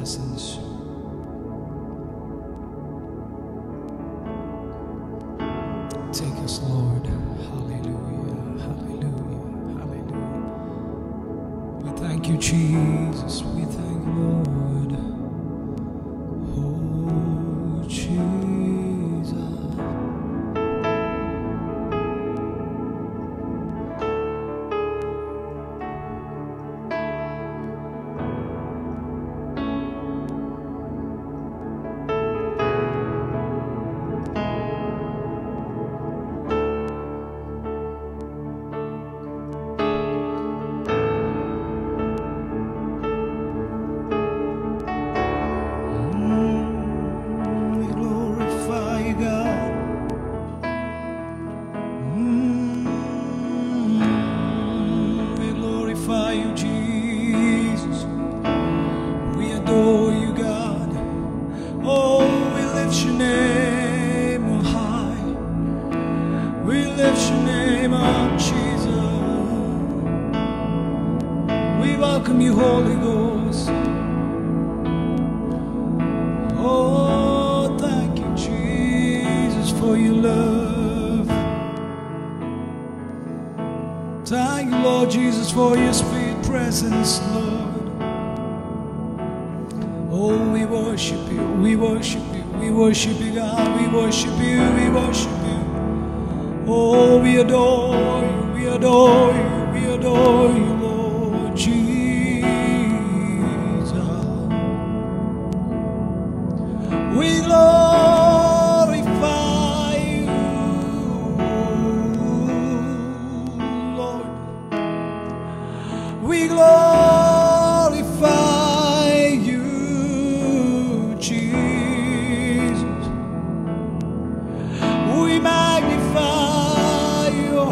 presence. Take us, Lord. Hallelujah. Hallelujah. Hallelujah. We thank you, Jesus. We thank you, Lord. Oh, Jesus. Mm, we glorify you, God. Mm, we glorify you, Jesus. We adore you, God. Oh, we lift your name on high. We lift your name up, Jesus. We welcome you, Holy Ghost. Oh, thank you, Jesus, for your love. Thank you, Lord Jesus, for your sweet presence, Lord. Oh, we worship you, we worship you, we worship you, God, we worship you, we worship you. Oh, we adore you, we adore you, we adore you, Lord Jesus. We glorify you, Lord. We glorify you, Jesus. We magnify your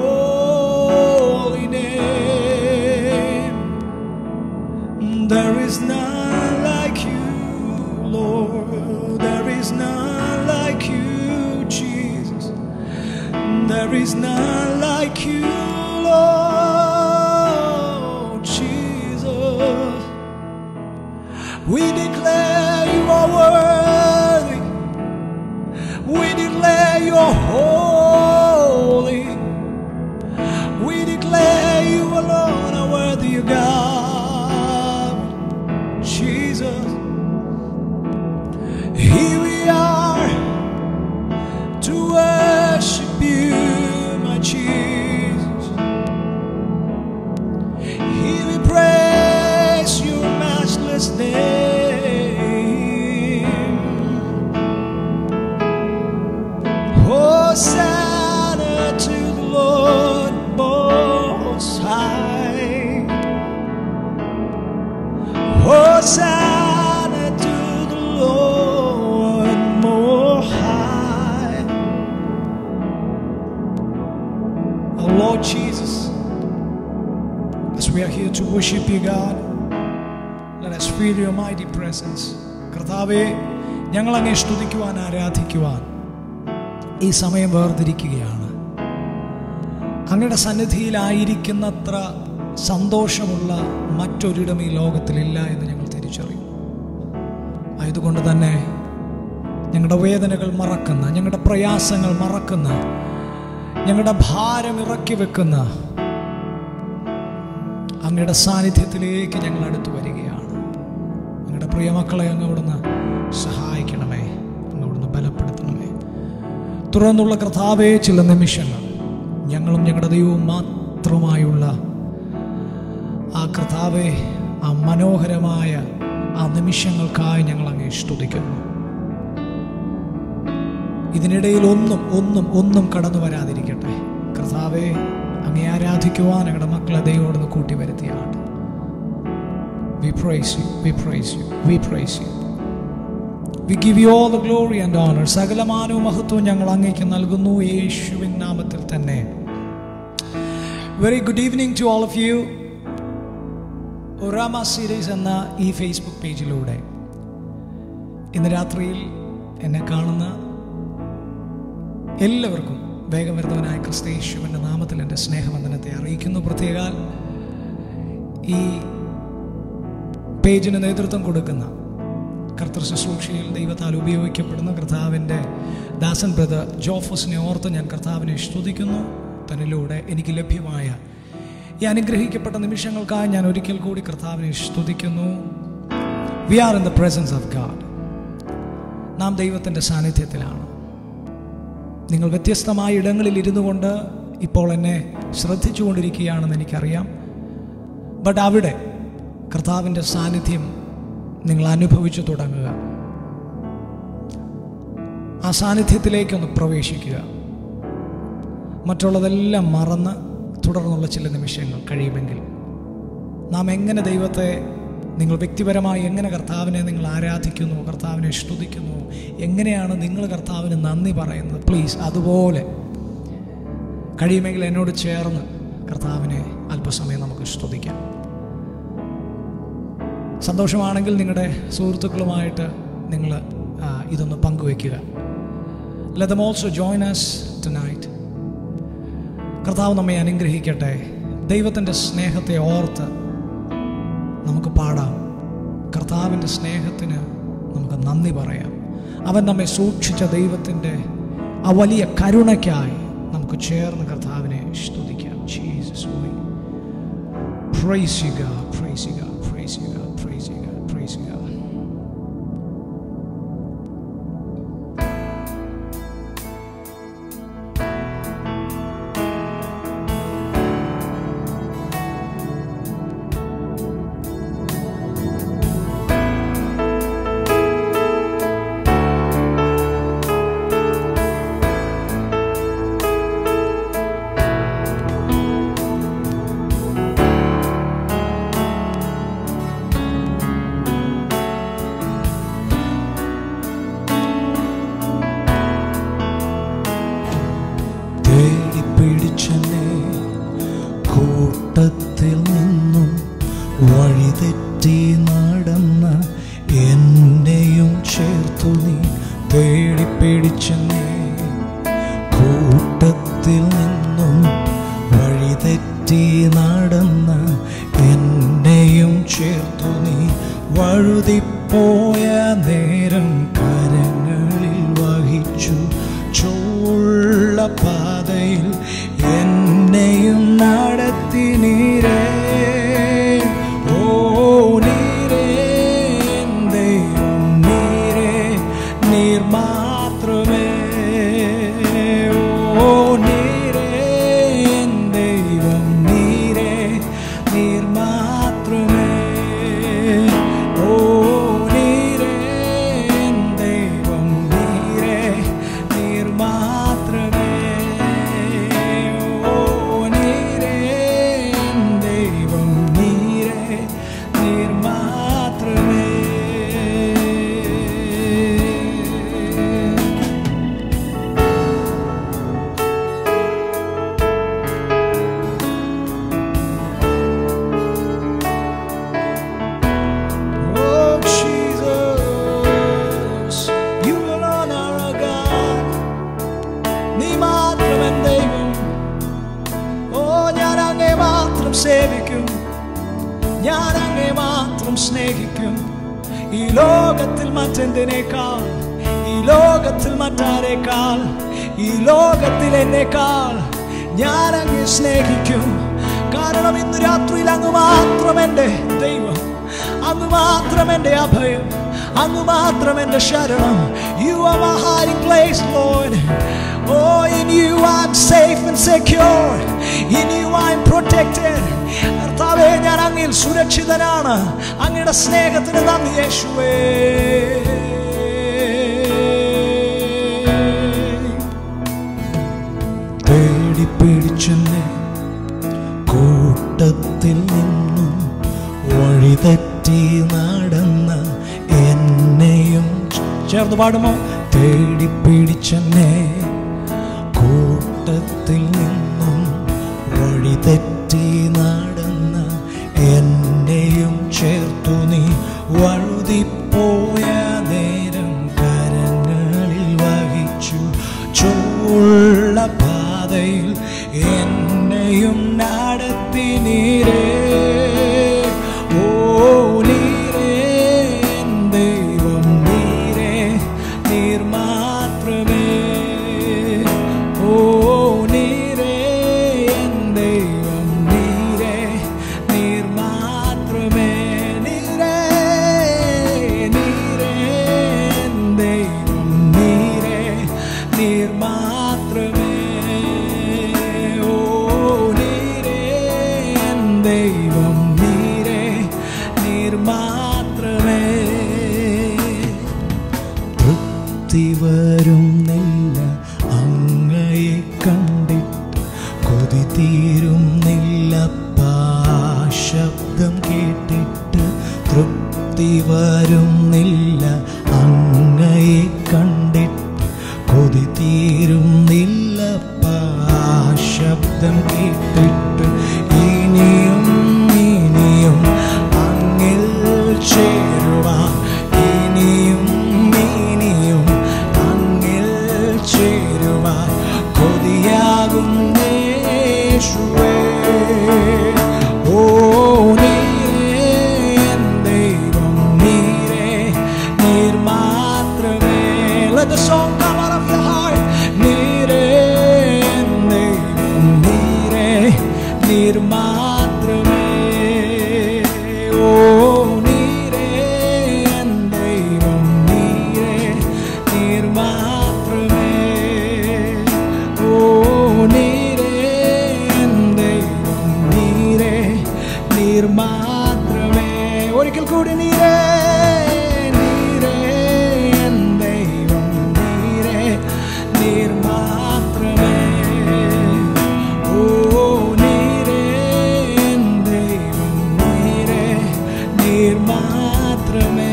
holy name. There is none like you, Lord. There is none like you, Jesus. There is none like you, Lord Jesus. We declare you are worthy. We declare you are holy. We declare you alone are worthy, of God. Jesus. Here we are to worship you, my Jesus. Here we praise your matchless name. Hosanna to the Lord Most High. Hosanna to the Lord Most High. Our Lord Jesus, as we are here to worship you, God, let us feel your mighty presence. കർത്താവെ ഞങ്ങൾ അങ്ങേ സ്തുതിക്കുവാൻ ആരാധിക്കുവാൻ ഈ സമയം വേർതിരിക്കുകയാണ് അങ്ങയുടെ സന്നിധിയിലായിരിക്കുന്നത്ര സന്തോഷമുള്ള മറ്റൊരിടം ഈ ലോകത്തിലില്ല എന്ന് ഞങ്ങൾ തിരിച്ചറിയുന്നു ആയതുകൊണ്ട് തന്നെ ഞങ്ങളുടെ വേദനകൾ മറക്കുന്ന ഞങ്ങളുടെ പ്രയാസങ്ങൾ മറക്കുന്ന ഞങ്ങളുടെ ഭാരം ഇറക്കി വെക്കുന്ന അങ്ങയുടെ സാന്നിധ്യത്തിലേക്ക് ഞങ്ങൾ അടുത്തു വരികയാണ് അങ്ങയുടെ പ്രിയമക്കളെ അങ്ങ് അവിടുന്ന് സഹായിക്കണമേ അങ്ങ് അവിടുന്ന് ബലപ്പെടുത്തണമേ തുടർന്നുള്ള കർത്താവേ ചില നിമിഷങ്ങൾ ഞങ്ങളും ഞങ്ങളുടെ ദൈവവും മാത്രമായുള്ള ആ കർത്താവെ ആ മനോഹരമായ ആ നിമിഷങ്ങൾക്കായി ഞങ്ങൾ അങ്ങേ സ്തുതിക്കുന്നു ഇതിനിടയിൽ ഒന്നും ഒന്നും ഒന്നും കടന്നു വരാതിരിക്കട്ടെ കർത്താവെ അങ്ങേ ആരാധിക്കുവാൻ ഞങ്ങളുടെ മക്കളെ ദൈവോടൊന്ന് കൂട്ടി വരുത്തിയാട്ടെ We praise you, we praise you, we praise you. We give you all the glory and honor. സകലമാനവും മഹത്വവും ഞങ്ങൾ അങ്ങേക്ക് നൽകുന്നു യേശുവിൻ നാമത്തിൽ തന്നെ very good evening to all of you ഒറാമ സീരീസ് എന്ന ഈ ഫേസ്ബുക്ക് പേജിലൂടെ ഇന്ന് രാത്രിയിൽ എന്നെ കാണുന്ന എല്ലാവർക്കും വേഗം വരുന്നവനായ ക്രിസ്തു യേശുവിൻ്റെ നാമത്തിൽ എൻ്റെ സ്നേഹവന്ദനത്തെ അറിയിക്കുന്നു പ്രത്യേകാൽ ഈ പേജിന് നേതൃത്വം കൊടുക്കുന്ന കർത്തൃ ശുശ്രൂഷയിൽ ദൈവത്താൽ ഉപയോഗിക്കപ്പെടുന്ന കർത്താവിൻ്റെ ദാസൻ ബ്രദർ ജോഫസിനെ ഓർത്ത് ഞാൻ കർത്താവിനെ സ്തുതിക്കുന്നു തന്നിലൂടെ എനിക്ക് ലഭ്യമായ ഈ അനുഗ്രഹിക്കപ്പെട്ട നിമിഷങ്ങൾക്കായി ഞാൻ ഒരിക്കൽ കൂടി കർത്താവിനെ സ്തുതിക്കുന്നു we are in the presence of God നാം ദൈവത്തിൻ്റെ സാന്നിധ്യത്തിലാണ് നിങ്ങൾ വ്യത്യസ്തമായ ഇടങ്ങളിൽ ഇരുന്നു കൊണ്ട് ഇപ്പോൾ എന്നെ ശ്രദ്ധിച്ചുകൊണ്ടിരിക്കുകയാണെന്ന് എനിക്കറിയാം ബട്ട് അവിടെ കർത്താവിൻ്റെ സാന്നിധ്യം നിങ്ങൾ അനുഭവിച്ചു തുടങ്ങുക ആ സാന്നിധ്യത്തിലേക്കൊന്ന് പ്രവേശിക്കുക മറ്റുള്ളതെല്ലാം മറന്ന് തുടർന്നുള്ള ചില നിമിഷങ്ങൾ കഴിയുമെങ്കിൽ നാം എങ്ങനെ ദൈവത്തെ നിങ്ങൾ വ്യക്തിപരമായി എങ്ങനെ കർത്താവിനെ നിങ്ങൾ ആരാധിക്കുന്നു കർത്താവിനെ സ്തുതിക്കുന്നു എങ്ങനെയാണ് നിങ്ങൾ കർത്താവിന് നന്ദി പറയുന്നത് പ്ലീസ് അതുപോലെ കഴിയുമെങ്കിൽ എന്നോട് ചേർന്ന് കർത്താവിനെ അല്പസമയം നമുക്ക് സ്തുതിക്കാം സന്തോഷമാണെങ്കിൽ നിങ്ങളുടെ സുഹൃത്തുക്കളുമായിട്ട് നിങ്ങൾ ആ, ഇതൊന്ന് പങ്കുവെക്കുക let them also join us tonight കർത്താവ് നമ്മെ അനുഗ്രഹിക്കട്ടെ ദൈവത്തിൻ്റെ സ്നേഹത്തെ ഓർത്ത് നമുക്ക് പാടാം കർത്താവിൻ്റെ സ്നേഹത്തിന് നമുക്ക് നന്ദി പറയാം അവൻ നമ്മെ സൂക്ഷിച്ച ദൈവത്തിൻ്റെ ആ വലിയ കരുണയ്ക്കായി നമുക്ക് ചേർന്ന് കർത്താവിനെ സ്തുതിക്കാം Jesus Praise you, God. Praise you, God. Praise you, God. Praise you, God. Praise you, God. തേടിപ്പിടിച്ചെന്നെ കൂട്ടത്തിൽ നിന്നും വഴിതെറ്റി നടന്ന എന്നെയും ചേർത്തു നീ തേടിപ്പിടിച്ചെന്നെ കൂട്ടത്തിൽ നിന്നും വഴിതെറ്റി നടന്ന എന്നെയും ചേർത്തു നീ വഴുതിപ്പോയ നേരം കരങ്ങളിൽ വഹിച്ചു ചുള്ള പാതയിൽ എന്നെയും നടത്തി നീരേ ഓ നീരേ എൻ ദൈവം നീരേ നീർ മാത്രമേ ഓ നീരേ എൻ ദൈവം നീരേ നീർ മാത്രമേ ഓ നീരേ എൻ ദൈവം നീരേ നീർ മാത്രമേ ഓ നീരേ എൻ ദൈവം നീരേ നീർ മാത്രമേ Oh Jesus, you alone are our God. നീ മാത്രമൻ ദൈവം ഓ ഞാൻ അങ്ങേ മാത്രം സേവിക്കും ഞാൻ അങ്ങേ മാത്രം സ്നേഹിക്കും ഈ ലോകത്തിൽ മറ്റെന്തിനേക്കാൾ ഈ ലോകത്തിൽ മറ്റാരേക്കാൾ ഈ ലോകത്തിൽ എന്നേക്കാൾ ഞാൻ അങ്ങേ സ്നേഹിക്കും കാരണം ഇന്ന് രാത്രിയിൽ അങ്ങ് മാത്രം എൻ്റെ ദൈവം അങ്ങ് മാത്രം എൻ്റെ അഭയം അങ്ങ് മാത്രം എൻ്റെ ശരണം you are my hiding place Lord Oh, in you I'm safe and secure. In you I'm protected. കർത്താവേ ഞാൻ അങ്ങിൽ സുരക്ഷിതനാണ് അങ്ങയുടെ സ്നേഹത്തിന് നന്ദി യേശുവേ തേടിപ്പിടിച്ചെന്നെ കൂട്ടത്തിൽ നിന്നും വഴിതെറ്റി നടന്ന എന്നെയും ചേർന്ന് പാടുമോ തേടിപ്പിടിച്ചെന്നെ കൂട്ടത്തിൽ നിന്നും വഴിതെറ്റി നടന്ന എന്നെയും ചേർത്തു നീ വഴുതിപ്പോയ നേരം കരങ്ങളിൽ വഹിച്ചു ചുള്ള പാതയിൽ എന്നെയും നടത്തി നീരേ ഓ നീരേ എൻ ദൈവം ദൈവം നീരേ നീർ മാത്രമേ തൃപ്തി വരുന്നില്ല അങ്ങയെ കണ്ടിട്ട് കൊതി തീരുന്നില്ലപ്പാ ശബ്ദം കേട്ടിട്ട് തൃപ്തി വരുന്നില്ല അങ്ങയെ കണ്ടിട്ട് കൊതി തീരുന്നില്ലപ്പാ ശബ്ദം കേട്ടിട്ട് ഇനിയും ഇനിയും അങ്ങിൽ ചേരുവാൻ ഇനിയും ഇനിയും അങ്ങിൽ ചേരുവാൻ കൊതിയാകുന്നേശുവേ ഓ നീരേ എൻ ദൈവം നീരേ നീർ മാത്രമേ Let the song come out of your heart നീരേ എൻ ദൈവം നീരേ നീർ മാത്രമേ ഓ നീരേ എൻ ദൈവം നീരേ നീർ മാത്രമേ ഓ നീരേ എൻ ദൈവം നീരേ നീർ മാത്രമേ ഒരിക്കൽ കൂടി നീരേ നീരേ എൻ ദൈവം നീരേ നീർ മാത്രമേ ഓ നീരേ എൻ ദൈവം നീരേ നീർ മാത്രമേ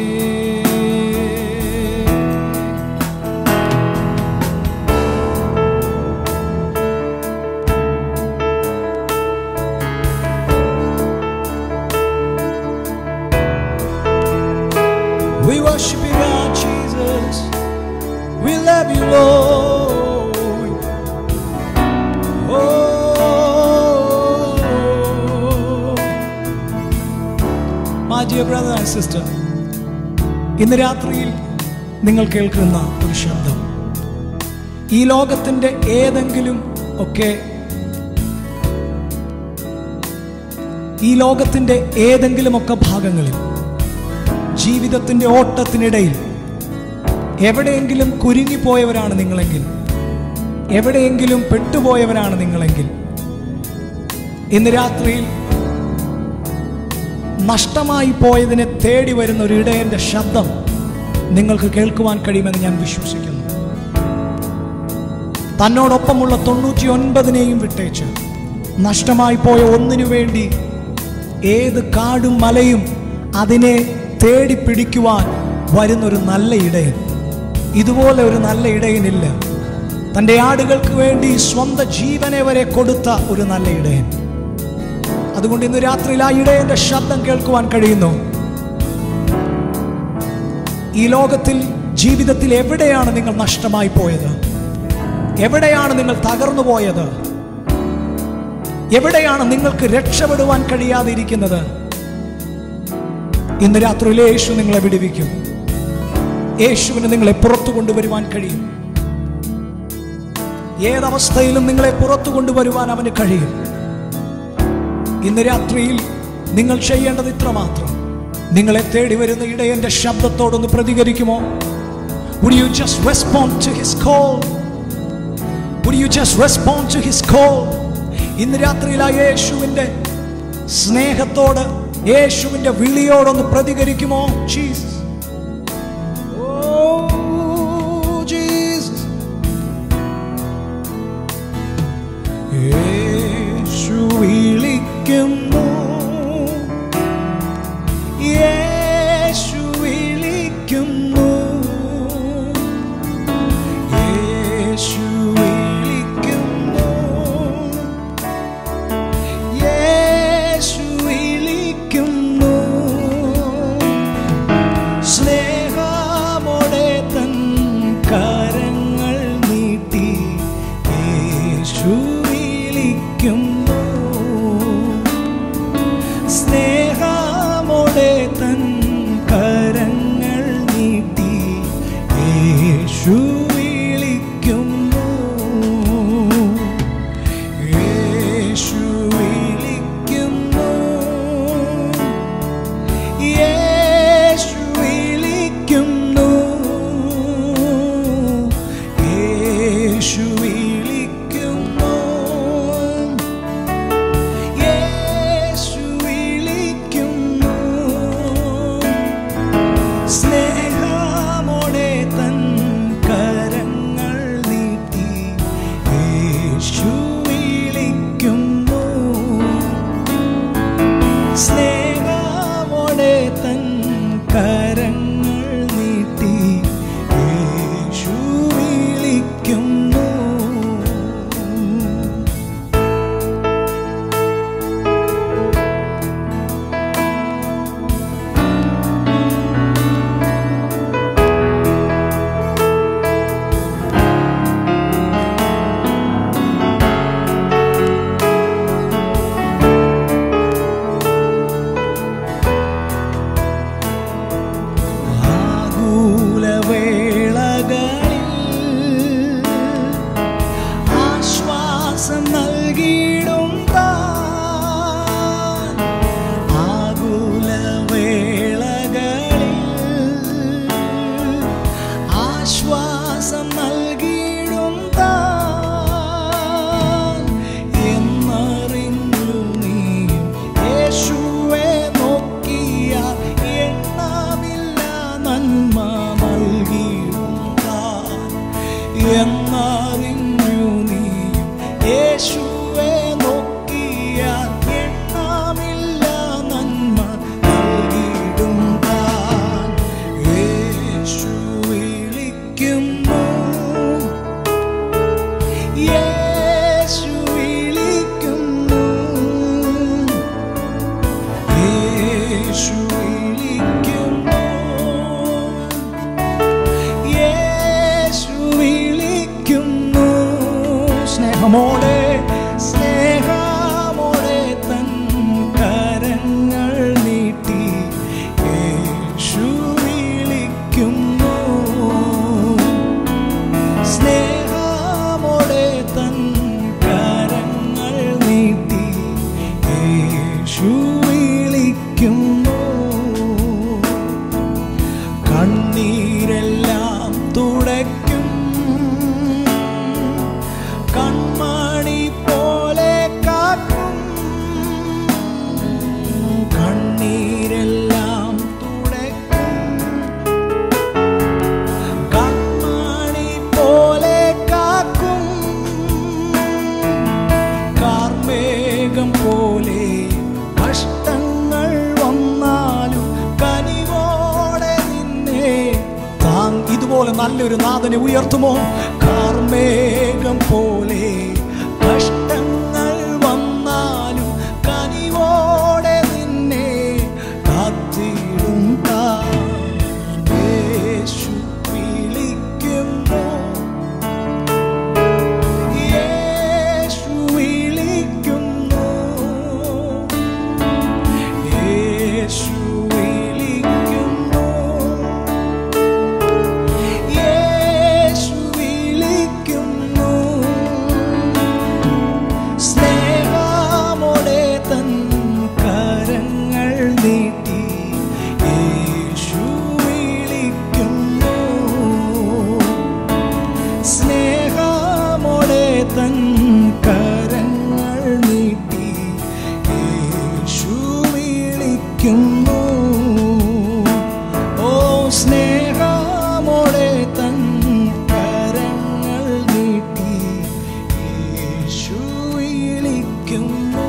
We worship you, God, Jesus. We love you, Lord. Oh, my dear brother and sister, ഇന്ന് രാത്രിയിൽ നിങ്ങൾ കേൾക്കുന്ന ഒരു ശബ്ദം ഈ ലോകത്തിന്റെ ഏതെങ്കിലും ഒക്കെ ഈ ലോകത്തിന്റെ ഏതെങ്കിലുമൊക്കെ ഭാഗങ്ങളിൽ ജീവിതത്തിന്റെ ഓട്ടത്തിനിടയിൽ എവിടെയെങ്കിലും കുരുങ്ങിപ്പോയവരാണ് നിങ്ങളെങ്കിൽ എവിടെയെങ്കിലും പെട്ടുപോയവരാണ് നിങ്ങളെങ്കിൽ ഇന്ന് രാത്രിയിൽ നഷ്ടമായി പോയതിനെ തേടി വരുന്ന ഒരു ഇടയന്റെ ശബ്ദം നിങ്ങൾക്ക് കേൾക്കുവാൻ കഴിയുമെന്ന് ഞാൻ വിശ്വസിക്കുന്നു തന്നോടൊപ്പമുള്ള തൊണ്ണൂറ്റി ഒൻപതിനെയും വിട്ടേച്ച് നഷ്ടമായി പോയ ഒന്നിനു വേണ്ടി ഏത് കാടും മലയും അതിനെ തേടി പിടിക്കുവാൻ വരുന്നൊരു നല്ല ഇടയൻ ഇതുപോലെ ഒരു നല്ല ഇടയനില്ല തൻ്റെ ആടുകൾക്ക് വേണ്ടി സ്വന്തം ജീവനെ വരെ കൊടുത്ത ഒരു നല്ല ഇടയൻ അതുകൊണ്ട് ഇന്ന് രാത്രിയിൽ ആ ഇടയന്റെ ശബ്ദം കേൾക്കുവാൻ കഴിയുന്നു ഈ ലോകത്തിൽ ജീവിതത്തിൽ എവിടെയാണ് നിങ്ങൾ നഷ്ടമായി പോയത് എവിടെയാണ് നിങ്ങൾ തകർന്നു പോയത് എവിടെയാണ് നിങ്ങൾക്ക് രക്ഷപ്പെടുവാൻ കഴിയാതെ ഇരിക്കുന്നത് ഇന്ന് രാത്രിയിൽ യേശു നിങ്ങളെ വിടുവിക്കും യേശുവിന് നിങ്ങളെ പുറത്തു കൊണ്ടുവരുവാൻ കഴിയും ഏതവസ്ഥയിലും നിങ്ങളെ പുറത്തു കൊണ്ടുവരുവാൻ അവന് കഴിയും ഇന്ന് രാത്രിയിൽ നിങ്ങൾ ചെയ്യേണ്ടത് ഇത്രമാത്രം നിങ്ങളെ തേടി വരുന്ന ഇടയന്റെ ശബ്ദത്തോടൊന്ന് പ്രതികരിക്കുമോ Would you just respond to his call? Would you just respond to his call? ഇന്ന് രാത്രിയിൽ ആ യേശുവിൻ്റെ സ്നേഹത്തോട് യേശുവിൻ്റെ വിളിയോടൊന്ന് പ്രതികരിക്കുമോ ജീസസ് Oh, Jesus. യേശു വിളിക്കുന്നു യേശു വിളിക്കുന്നു യേശു വിളിക്കുന്നു യേശു വിളിക്കുന്നു സ്നേഹമോടെ തൻ കരങ്ങൾ നീട്ടി യേശു വിളിക്കുന്നു സ്നേഹമോടെ തൻ കരങ്ങൾ നീട്ടി യേശു വിളിക്കുന്നു യേശു വിളിക്കുന്നു യേശു വിളിക്കുന്നു യേശു വിളിക്കുന്നു യേശു സ്നേഹമോടെ തൻ കരങ്ങൾ നീട്ടി യേശു വിളിക്കുന്നു ആകുലവേളകളിൽ ആശ്വാസം നൽകിയിടും താൻ ആകുലവേളകളിൽ ആശ്വാസം നൽകിയിടും താൻ എന്നറിഞ്ഞു നീയും യേശുവെ നോക്കിയാൽ എണ്ണമില്ല നന്മ നൽകിയിടും താൻ എന്നറിഞ്ഞു നീയും യേശുവെ നോക്കിയാൽ എണ്ണമില്ല നന്മ നൽകിയിടും താൻ യേശു വിളിക്കുന്നു യേശു വിളിക്കുന്നു യേശു വിളിക്കുന്നു യേശു വിളിക്കുന്നു സ്നേഹമോടെ സ്നേഹമോടെ തൻ കരങ്ങൾ നീട്ടി യേശു വിളിക്കുന്നു സ്നേഹമോടെ തൻ കരങ്ങൾ നീട്ടി യേശു വിളിക്കുന്നു കണ്ണീരെല്ലാം തുടയ്ക്കും കൺമണി പോലെ കാക്കും കണ്ണീരെല്ലാം തുടയ്ക്കും കൺമണി പോലെ കാക്കും കാർമേഘം പോലെ കഷ്ടങ്ങൾ വന്നാലും കനിവോടെ നിന്നെ താങ് ഇതുപോലെ നല്ലൊരു നാഥനെ ഉയർത്തുമോ കാർമേഘം പോലെ കഷ്ടങ്ങൾ വന്നാലും കനിവോടെ നിന്നെ കാത്തിടും താൻ യേശു വിളിക്കുന്നു യേശു വിളിക്കുന്നു യേശു വിളിക്കുന്നു യേശു വിളിക്കുന്നു സ്നേഹമോടെ തൻ കരങ്ങൾ നീട്ടി യേശു വിളിക്കുന്നു സ്നേഹമോടെ തൻ കരങ്ങൾ നീട്ടി യേശു വിളിക്കുന്നു ഓ സ്നേഹമോടെ തൻ കരങ്ങൾ നീട്ടി യേശു വിളിക്കുന്നു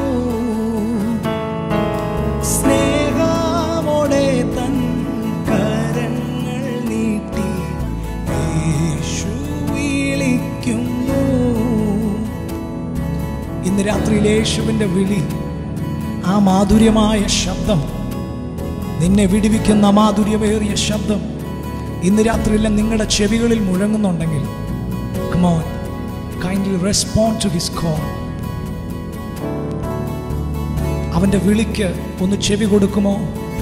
സ്നേഹമോടെ തൻ കരങ്ങൾ നീട്ടി യേശു വിളിക്കുന്നു ഇന്ന് രാത്രിയിൽ യേശുവിൻ്റെ വിളി ആ മാധുര്യമായ ശബ്ദം നിന്നെ വിടിവിക്കുന്ന മാധുര്യമേറിയ ശബ്ദം ഇന്ന് രാത്രിയിൽ നിങ്ങളുടെ ചെവികളിൽ മുഴങ്ങുന്നുണ്ടെങ്കിൽ come on kindly respond to his call അവൻ്റെ വിളിക്ക് ഒന്ന് ചെവി കൊടുക്കുമോ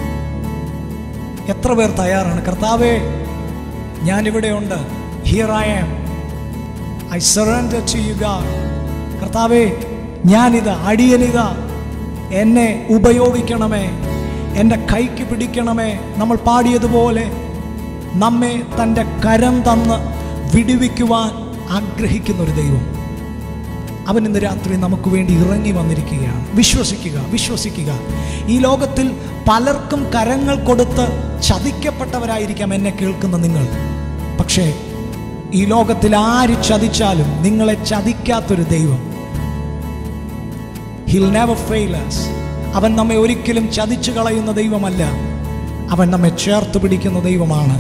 എത്ര പേർ തയ്യാറാണ് കർത്താവേ ഞാനിവിടെയുണ്ട് here I am I surrender to you God കർത്താവേ ഞാനിതാ അടിയനിതാ എന്നെ ഉപയോഗിക്കണമേ എൻ്റെ കൈക്ക് പിടിക്കണമേ നമ്മൾ പാടിയതുപോലെ നമ്മെ തൻ്റെ കരം തന്ന് വിടുവിക്കുവാൻ ആഗ്രഹിക്കുന്ന ഒരു ദൈവം അവൻ ഇന്ന് രാത്രി നമുക്ക് വേണ്ടി ഇറങ്ങി വന്നിരിക്കുകയാണ് വിശ്വസിക്കുക വിശ്വസിക്കുക ഈ ലോകത്തിൽ പലർക്കും കരങ്ങൾ കൊടുത്ത് ചതിക്കപ്പെട്ടവരായിരിക്കാം എന്നെ കേൾക്കുന്ന നിങ്ങൾ പക്ഷേ ഈ ലോകത്തിൽ ആര് ചതിച്ചാലും നിങ്ങളെ ചതിക്കാത്തൊരു ദൈവം ഹിൽ നെവർ ഫെയിൽ us അവൻ നമ്മെ ഒരിക്കലും ചതിച്ചു കളയുന്ന ദൈവമല്ല അവൻ നമ്മെ ചേർത്ത് പിടിക്കുന്ന ദൈവമാണ്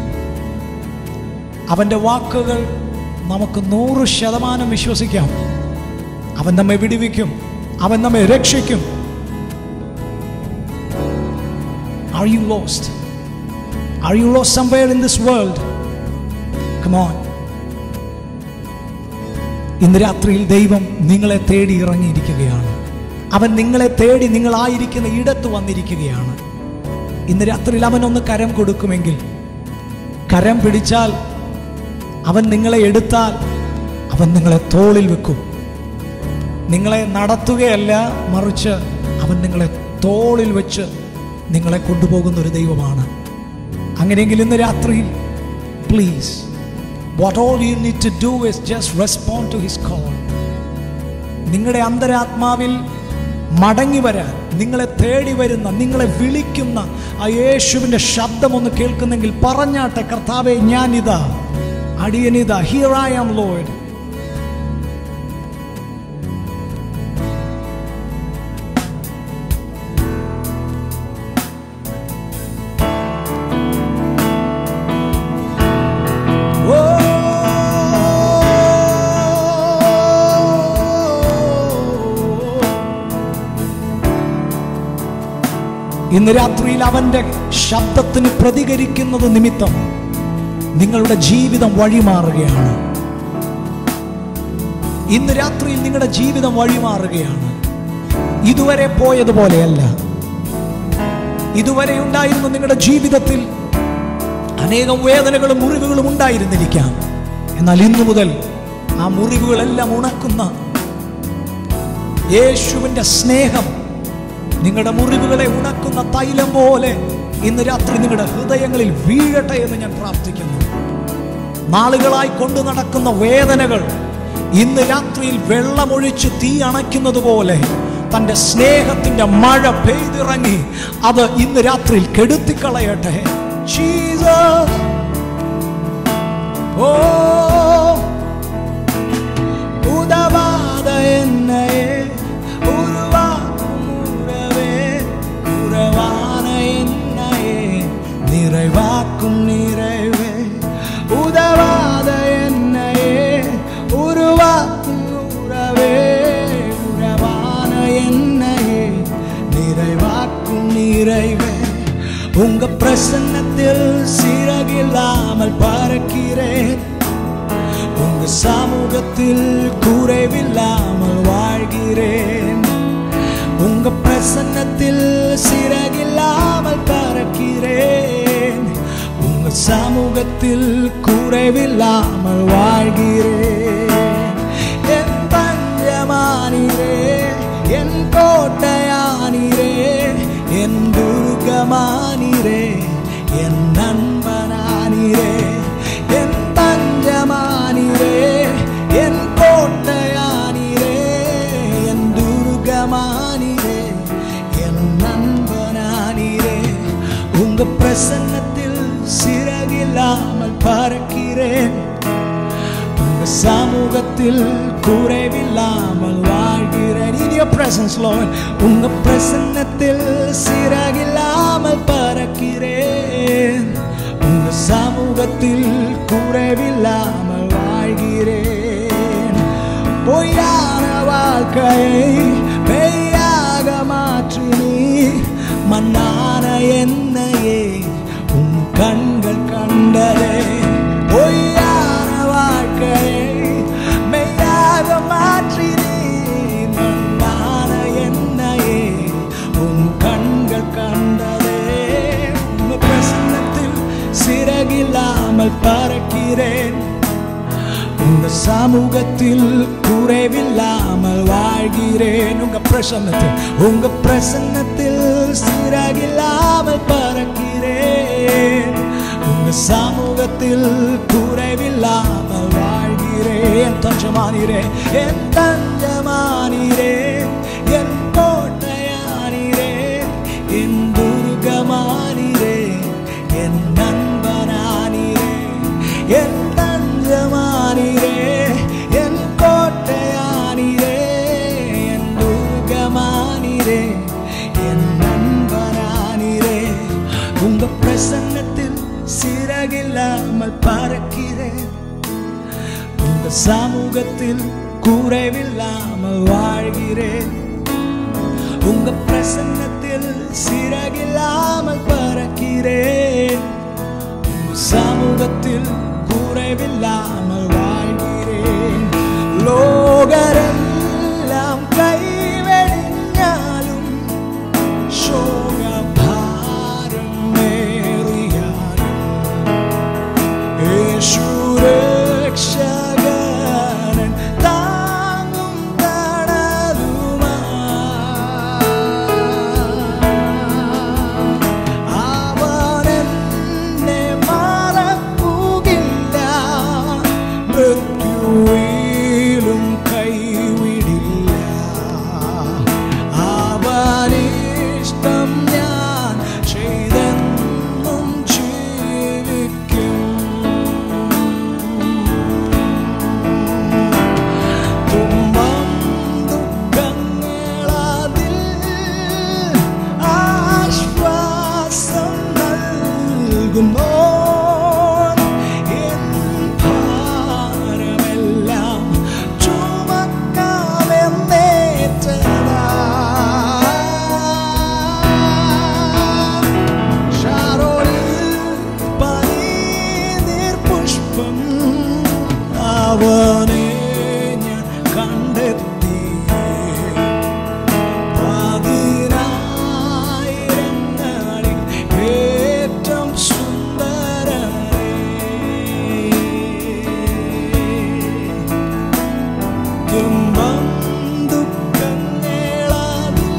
അവൻ്റെ വാക്കുകൾ നമുക്ക് നൂറ് ശതമാനം വിശ്വസിക്കാം അവൻ നമ്മെ വിടുവിക്കും അവൻ നമ്മെ രക്ഷിക്കും Are you lost? Are you lost somewhere in this world? Come on. ഇന്ന് രാത്രിയിൽ ദൈവം നിങ്ങളെ തേടി ഇറങ്ങിയിരിക്കുകയാണ് അവൻ നിങ്ങളെ തേടി നിങ്ങളായിരിക്കുന്ന ഇടത്ത് വന്നിരിക്കുകയാണ് ഇന്ന് രാത്രിയിൽ അവനൊന്ന് കരം കൊടുക്കുമെങ്കിൽ കരം പിടിച്ചാൽ അവൻ നിങ്ങളെ എടുത്താൽ അവൻ നിങ്ങളെ തോളിൽ വെക്കും നിങ്ങളെ നടത്തുകയല്ല മറിച്ച് അവൻ നിങ്ങളെ തോളിൽ വെച്ച് നിങ്ങളെ കൊണ്ടുപോകുന്ന ഒരു ദൈവമാണ് അങ്ങനെയെങ്കിൽ ഇന്ന് രാത്രിയിൽ please what all you need to do is just respond to his call നിങ്ങളുടെ അന്തരാത്മാവിൽ മടങ്ങി വരാൻ നിങ്ങളെ തേടി വരുന്ന നിങ്ങളെ വിളിക്കുന്ന ആ യേശുവിൻ്റെ ശബ്ദം ഒന്ന് കേൾക്കുന്നെങ്കിൽ പറഞ്ഞാട്ടെ കർത്താവെ ഞാനിതാ അടിയനിതാ ഹിയർ ഐ ആം ലോഡ് ഇന്ന് രാത്രിയിൽ അവന്റെ ശബ്ദത്തിന് പ്രതികരിക്കുന്നത് നിമിത്തം നിങ്ങളുടെ ജീവിതം വഴിമാറുകയാണ് ഇന്ന് രാത്രിയിൽ നിങ്ങളുടെ ജീവിതം വഴിമാറുകയാണ് ഇതുവരെ പോയതുപോലെയല്ല ഇതുവരെ ഉണ്ടായിരുന്ന നിങ്ങളുടെ ജീവിതത്തിൽ അനേകം വേദനകളും മുറിവുകളും ഉണ്ടായിരുന്നിരിക്കാം എന്നാൽ ഇന്നു മുതൽ ആ മുറിവുകളെല്ലാം ഉണക്കുന്ന യേശുവിൻ്റെ സ്നേഹം നിങ്ങളുടെ മുറിവുകളെ ഉണക്കുന്ന തൈലം പോലെ ഇന്ന് രാത്രി നിങ്ങളുടെ ഹൃദയങ്ങളിൽ വീഴട്ടെ എന്ന് ഞാൻ പ്രാർത്ഥിക്കുന്നു നാളുകളായി കൊണ്ടു നടക്കുന്ന വേദനകൾ ഇന്ന് രാത്രിയിൽ വെള്ളമൊഴിച്ച് തീ അണയ്ക്കുന്നത് പോലെ തൻ്റെ സ്നേഹത്തിന്റെ മഴ പെയ്തിറങ്ങി അത് ഇന്ന് രാത്രിയിൽ കെടുത്തിക്കളയട്ടെ ജീസസ് ഓ ഉദവാതെ എന്നയെ ഉരുവാക്കുമുറവേ ഉറവാന എന്നയെ நிறைவாக்கும் நிறைவே உதவாத என்னையே உருவாக்கும் உறவே உறவான என்னையே நிறைவாக்கும் நிறைவே உங்க பிரசன்னத்தில் சிறகில்லாமல் பறக்கிறேன் உங்க சமூகத்தில் குறைவில்லாமல் வாழ்கிறேன் உங்க பிரசன்னத்தில் சிறகில்லாமல் பறக்கிறேன் உங்க சமூகத்தில் குறைவில்லாமல் வாழ்கிறேன் என் பஞ்சமானீரே என் கோட்டையானீரே என் துர்கமானீரே என் நண்பனானீரே என் பஞ்சமானீரே என் கோட்டையானீரே என் துர்கமானீரே என் நண்பனானீரே உங்க பிரசன்னத்தில் சிறகில்லாமல் பறக்கிறேன் உங்க சமூகத்தில் குறைவில்லாமல் வாழ்கிறேன் in your presence Lord உங்க பிரசன்னத்தில் சிறகில்லாமல் பறக்கிறேன் உங்க சமூகத்தில் குறைவில்லாமல் வாழ்கிறேன் பொய்யான வாழ்க்கையை மெய்யாக மாற்றி நீ மண்ணான என்னையே உன் கண்கள் கண்டதே பொய்யான வாழ்க்கையை மெய்யாக மாற்றி நீ மண்ணான என்னையே உன் கண்கள் கண்டதே உன் பிரசன்னத்தில் சிறகில்லாமல் பறக்கிறேன் உங்க சமூகத்தில் குறைவில்லாமல் வாழ்கிறேன் உங்க பிரசன்னத்தில் உங்க பிரசன்னத்தில் சிறகில்லாமல் பறக்கிறேன் உங்க சமூகத்தில் குறைவில்லாமல் வாழ்கிறேன் தஞ்சமானீரே என் தஞ்சமானீரே என் கோட்டையானீரே என் துர்கமானீரே என் நண்பனானீரே என் தஞ்சமானீரே என் கோட்டையானீரே என் துர்கமானீரே இல்லாமல் பறக்கிறேன் உங்க சமூகத்தில் குறைவில்லாமல் வாழ்கிறேன் உங்க பிரசன்னத்தில் சிறகில்லாமல் பறக்கிறேன் உங்க சமூகத்தில் குறைவில்லாமல் வாழ்கிறேன் ലോകരെല്ലാം കൈവെടിഞ്ഞാലും ശോകഭാരം മേറിയാലും യേശു രക്ഷകൻ താങ്ങും തണലുമാ അവനെന്നെ മറക്കുകയില്ല മൃത്യുവിലും കൈവിടില്ല അവനിഷ്ടം ഞാൻ ചെയ്തെന്നും ജീവിക്കും തുമ്പം ദുഃഖങ്ങളതിൽ ആശ്വാസം നൽകുന്നു എൻ ഭാരമെല്ലാം ചുമക്കാമെന്നേറ്റതാ ഷാരോളിൽ പനീർ പുഷ്പം അവനെ ഞാൻ കണ്ടെത്തി പതിനായിരങ്ങളിൽ ഏറ്റവും സുന്ദരനേ തുമ്പം ദുഃഖങ്ങളതിൽ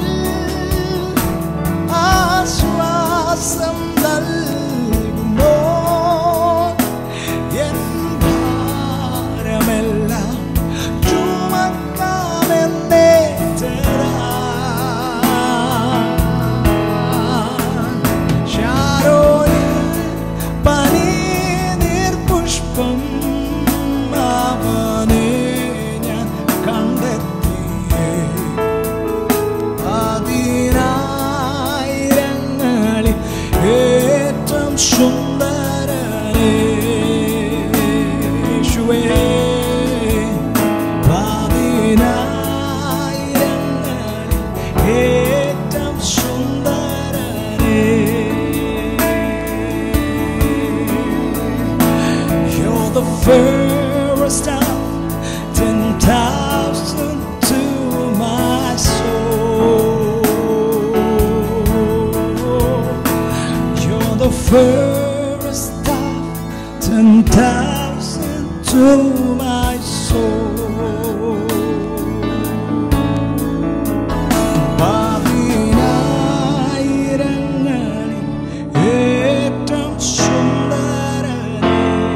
ആശ്വാസം നൽകുമോ എൻ ഭാരമെല്ലാം ചുമക്കാമെന്നേ ഷാരോയിൽ പനീർ പുഷ്പം അവനെ ഞാൻ കണ്ടെത്തിയേ പതിനായിരങ്ങളിൽ ഏറ്റവും സുന്ദരനേ യേശുവേ പതിനായിരങ്ങളിൽ ഏറ്റവും സുന്ദരനേ You're the fairest of ten thousand to my soul. You're the fairest of ten thousand to my soul. പതിനായിരങ്ങളിൽ ഏറ്റവും സുന്ദരനേ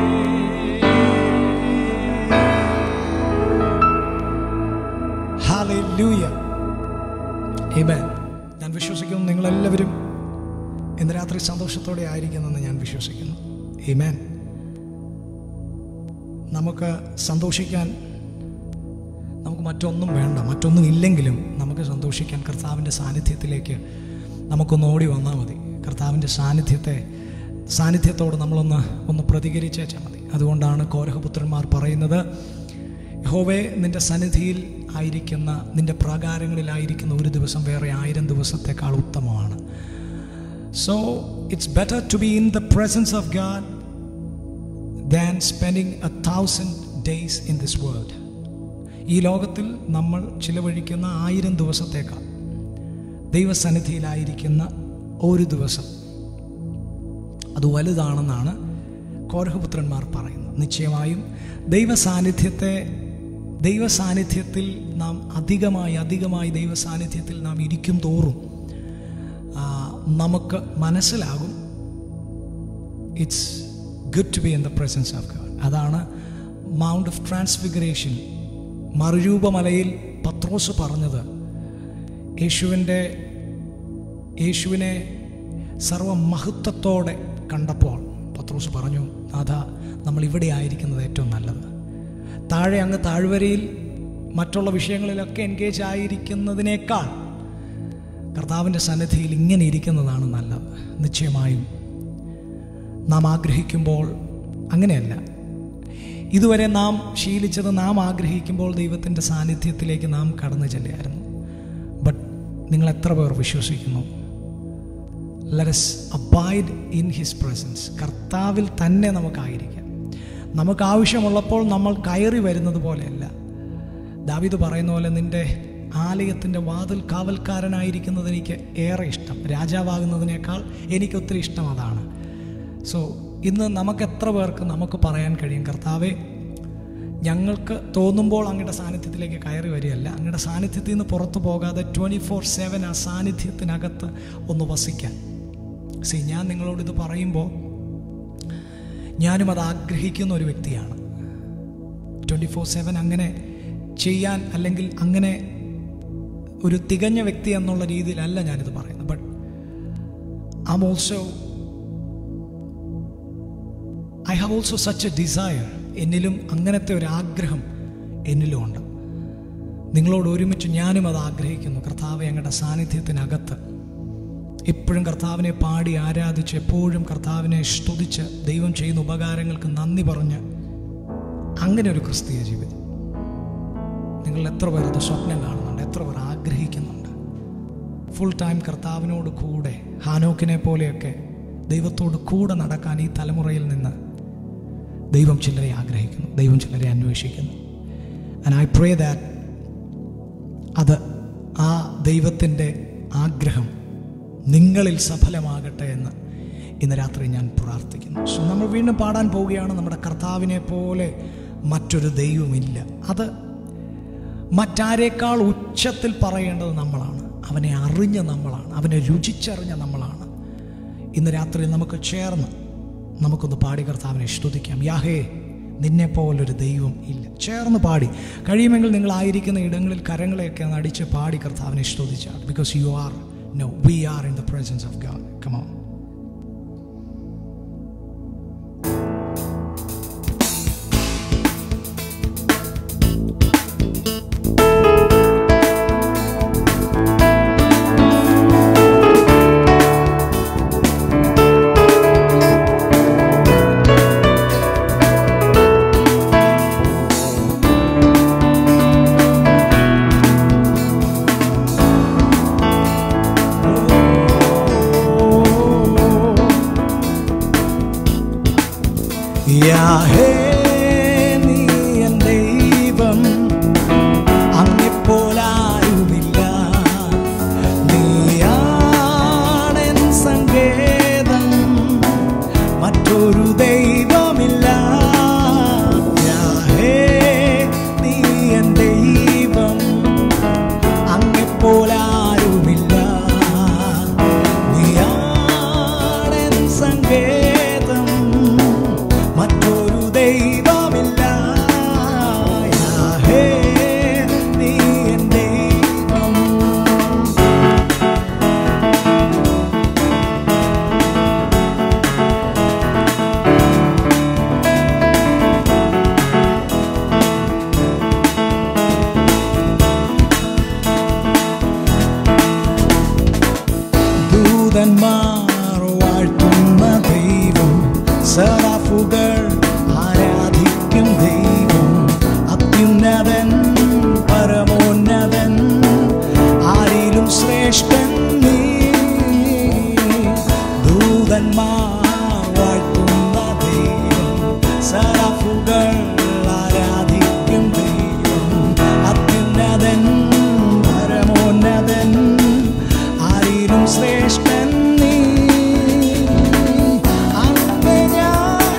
Hallelujah. Amen. ഞാൻ വിശ്വസിക്കുന്നു നിങ്ങളെല്ലാവരും ഇന്ന് രാത്രി സന്തോഷത്തോടെ ആയിരിക്കുന്നെന്ന് ഞാൻ വിശ്വസിക്കുന്നു Amen. നമുക്ക് സന്തോഷിക്കാൻ നമുക്ക് മറ്റൊന്നും വേണ്ട മറ്റൊന്നും ഇല്ലെങ്കിലും നമുക്ക് സന്തോഷിക്കാൻ കർത്താവിൻ്റെ സാന്നിധ്യത്തിലേക്ക് നമുക്കൊന്ന് ഓടി വന്നാൽ മതി കർത്താവിൻ്റെ സാന്നിധ്യത്തെ സാന്നിധ്യത്തോട് നമ്മളൊന്ന് ഒന്ന് പ്രതികരിച്ചേച്ചാൽ മതി അതുകൊണ്ടാണ് കോരഹപുത്രന്മാർ പറയുന്നത് യഹോവേ നിന്റെ സന്നിധിയിൽ ആയിരിക്കുന്ന നിന്റെ പ്രാകാരങ്ങളിലായിരിക്കുന്ന ഒരു ദിവസം വേറെ ആയിരം ദിവസത്തേക്കാൾ ഉത്തമമാണ് so it's better to be in the presence of God than spending a thousand days in this world ഈ ലോകത്തിൽ നമ്മൾ ചിലവഴിക്കുന്ന ആയിരം ദിവസത്തേക്കാൾ ദൈവസന്നിധിയിലായിരിക്കുന്ന ഒരു ദിവസം അത് വലുതാണെന്നാണ് കോരഹപുത്രന്മാർ പറയുന്നത് നിശ്ചയമായും ദൈവസാന്നിധ്യത്തെ ദൈവസാന്നിധ്യത്തിൽ നാം അധികമായി അധികമായി ദൈവസാന്നിധ്യത്തിൽ നാം ഇരിക്കും തോറും ആ, നമുക്ക് മനസ്സിലാകും it's good to be in the presence of God അതാണ് മൗണ്ട് ഓഫ് ട്രാൻസ്ഫിഗറേഷൻ മറുരൂപമലയിൽ പത്രോസ് പറഞ്ഞത് യേശുവിൻ്റെ യേശുവിനെ സർവമഹത്വത്തോടെ കണ്ടപ്പോൾ പത്രോസ് പറഞ്ഞു നാഥ നമ്മൾ ഇവിടെ ആയിരിക്കുന്നത് ഏറ്റവും നല്ലത് താഴെ അങ്ങ് താഴ്വരയിൽ മറ്റുള്ള വിഷയങ്ങളിലൊക്കെ എൻഗേജ് ആയിരിക്കുന്നതിനേക്കാൾ കർത്താവിൻ്റെ സന്നിധിയിൽ ഇങ്ങനെ ഇരിക്കുന്നതാണ് നല്ലത് നിശ്ചയമായും നാം ആഗ്രഹിക്കുമ്പോൾ അങ്ങനെയല്ല ഇതുവരെ നാം ശീലിച്ചത് നാം ആഗ്രഹിക്കുമ്പോൾ ദൈവത്തിൻ്റെ സാന്നിധ്യത്തിലേക്ക് നാം കടന്നു ചെല്ലുകയായിരുന്നു ബട്ട് നിങ്ങൾ എത്ര പേർ വിശ്വസിക്കുന്നു let's abide in his presence കർത്താവിൽ തന്നെ നമുക്കായിരിക്കാം നമുക്ക് ആവശ്യമുള്ളപ്പോൾ നമ്മൾ കയറി വരുന്നത് പോലെയല്ല ദാവിദ് പറയുന്ന പോലെ നിൻ്റെ ആലയത്തിൻ്റെ വാതിൽ കാവൽക്കാരനായിരിക്കുന്നത് എനിക്ക് ഏറെ ഇഷ്ടം രാജാവാകുന്നതിനേക്കാൾ എനിക്ക് ഒത്തിരി ഇഷ്ടം അതാണ് സോ ഇന്ന് നമുക്ക് എത്ര പേർക്ക് നമുക്ക് പറയാൻ കഴിയും കർത്താവെ ഞങ്ങൾക്ക് തോന്നുമ്പോൾ അങ്ങയുടെ സാന്നിധ്യത്തിലേക്ക് കയറി വരികയല്ല അങ്ങയുടെ സാന്നിധ്യത്തിൽ നിന്ന് പുറത്തു പോകാതെ ട്വൻറ്റി ഫോർ സെവൻ ആ സാന്നിധ്യത്തിനകത്ത് ഒന്ന് വസിക്കാൻ സി ഞാൻ നിങ്ങളോട് ഇത് പറയുമ്പോൾ ഞാനും അത് ആഗ്രഹിക്കുന്ന ഒരു വ്യക്തിയാണ് ട്വൻറ്റി ഫോർ സെവൻ അങ്ങനെ ചെയ്യാൻ അല്ലെങ്കിൽ അങ്ങനെ ഒരു തികഞ്ഞ വ്യക്തി എന്നുള്ള രീതിയിലല്ല ഞാനിത് പറയുന്നത് but I am also I have also such a desire എന്നിലും അങ്ങനത്തെ ഒരു ആഗ്രഹം എന്നിലും ഉണ്ട് നിങ്ങളോട് ഒരുമിച്ച് ഞാനും അത് ആഗ്രഹിക്കുന്നു കർത്താവ് ഞങ്ങളുടെ സാന്നിധ്യത്തിനകത്ത് എപ്പോഴും കർത്താവിനെ പാടി ആരാധിച്ച് എപ്പോഴും കർത്താവിനെ സ്തുതിച്ച് ദൈവം ചെയ്യുന്ന ഉപകാരങ്ങൾക്ക് നന്ദി പറഞ്ഞ് അങ്ങനെ ഒരു ക്രിസ്തീയ ജീവിതം നിങ്ങൾ എത്ര പേർ അത് സ്വപ്നം കാണുന്നുണ്ട് എത്ര പേർ ആഗ്രഹിക്കുന്നുണ്ട് ഫുൾ ടൈം കർത്താവിനോട് കൂടെ ഹാനോക്കിനെ പോലെയൊക്കെ ദൈവത്തോട് കൂടെ നടക്കാൻ ഈ തലമുറയിൽ നിന്ന് ദൈവം ചിലരെ ആഗ്രഹിക്കുന്നു ദൈവം ചിലരെ അന്വേഷിക്കുന്നു ആൻഡ് ഐ പ്രേ ദാറ്റ് അത് ആ ദൈവത്തിൻ്റെ ആഗ്രഹം നിങ്ങളിൽ സഫലമാകട്ടെ എന്ന് ഇന്ന് രാത്രി ഞാൻ പ്രാർത്ഥിക്കുന്നു സോ നമ്മൾ വീണ്ടും പാടാൻ പോവുകയാണ് നമ്മുടെ കർത്താവിനെ പോലെ മറ്റൊരു ദൈവമില്ല അത് മറ്റാരേക്കാൾ ഉച്ചത്തിൽ പറയേണ്ടത് നമ്മളാണ് അവനെ അറിഞ്ഞ നമ്മളാണ് അവനെ രുചിച്ചറിഞ്ഞ നമ്മളാണ് ഇന്ന് രാത്രി നമുക്ക് ചേർന്ന് നമുക്കൊന്ന് പാടി കർത്താവിനെ സ്തുതിക്കാം യാഹേ നിന്നെ പോലൊരു ദൈവം ഇല്ല ചേർന്ന് പാടി കഴിയുമെങ്കിൽ നിങ്ങൾ ആയിരിക്കുന്ന ഇടങ്ങളിൽ കരങ്ങളെയൊക്കെ ഒന്ന് അടിച്ച് പാടി കർത്താവിനെ സ്തുതിച്ചാൽ because you are no we are in the presence of God come on യാഹേ നീ എൻ ദൈവം അങ്ങെപ്പോലാരുമില്ല നീയാണെൻ സങ്കേതം മറ്റൊരു ദൈവമില്ല യാഹേ നീ എൻ ദൈവം അങ്ങെപ്പോലാരുമില്ല നീയാണെൻ സങ്കേതം മറ്റൊരു ദൈവമില്ല യാഹേ നീ എൻ ദൈവം ദൂതന്മാർ വാഴ്ത്തുന്ന ദൈവം സറാഫുകൾ ആരാധിക്കും ദൈവം അത്യുന്നതൻ പരമോന്നതൻ ആരിലും ശ്രേഷ്ഠൻ നീ ദൂതന്മാർ വാഴ്ത്തുന്ന ദൈവം സറാഫുകൾ ആരാധിക്കും ദൈവം അത്യുന്നതൻ പരമോന്നതൻ ആരിലും ശ്രേഷ്ഠൻ നീ അങ്ങ് ഞാൻ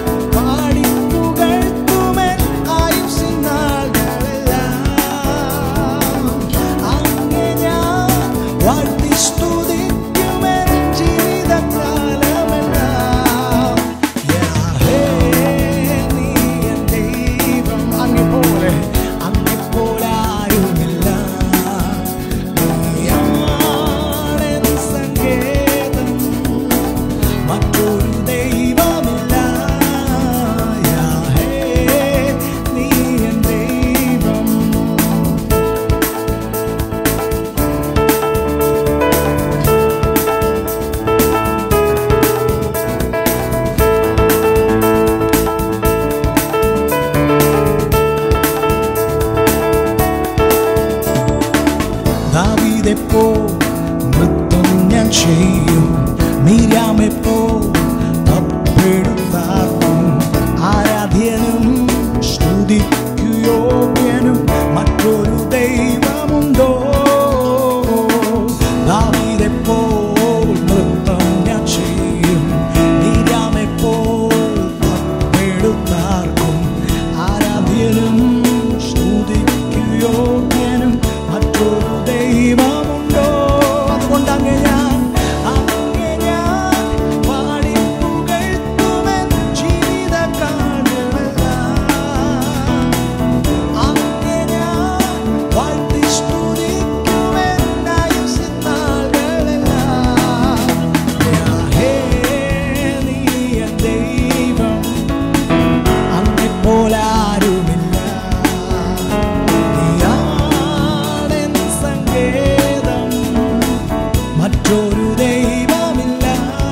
ദാവീദെ പോ നൃത്തം ഞാൻ ചെയ്യും മീരാമെ പോ തപ്പെടുത്താർക്കും ആരാധ്യനും സ്തുതിക്കു യോഗ്യനും മറ്റൊരു ദൈവമുണ്ടോ ദാവീദെ പോൽ നൃത്തം ഞാൻ ചെയ്യും മീരാമെ പോൽ തപ്പെടുത്താർക്കും ആരാധ്യനും സ്തുതിക്കു യോഗ്യനും മറ്റൊരു ദൈവമുണ്ടോ അതുകൊണ്ട് അങ്ങ് ഞാൻ അങ്ങ് ഞാൻ പാടി പുകഴ്ത്തുമെൻ ജീവിതകാലമെല്ലാം. അങ്ങ് ഞാൻ വാഴ്ത്തി സ്തുതിക്കുമെൻ ആയുസ്സിനാളുകളെല്ലാം. യാഹേ, നീ എൻ ദൈവം അങ്ങെപ്പോലാരുമില്ല നീയാണെൻ സങ്കേതം മറ്റൊരു ദൈവമില്ല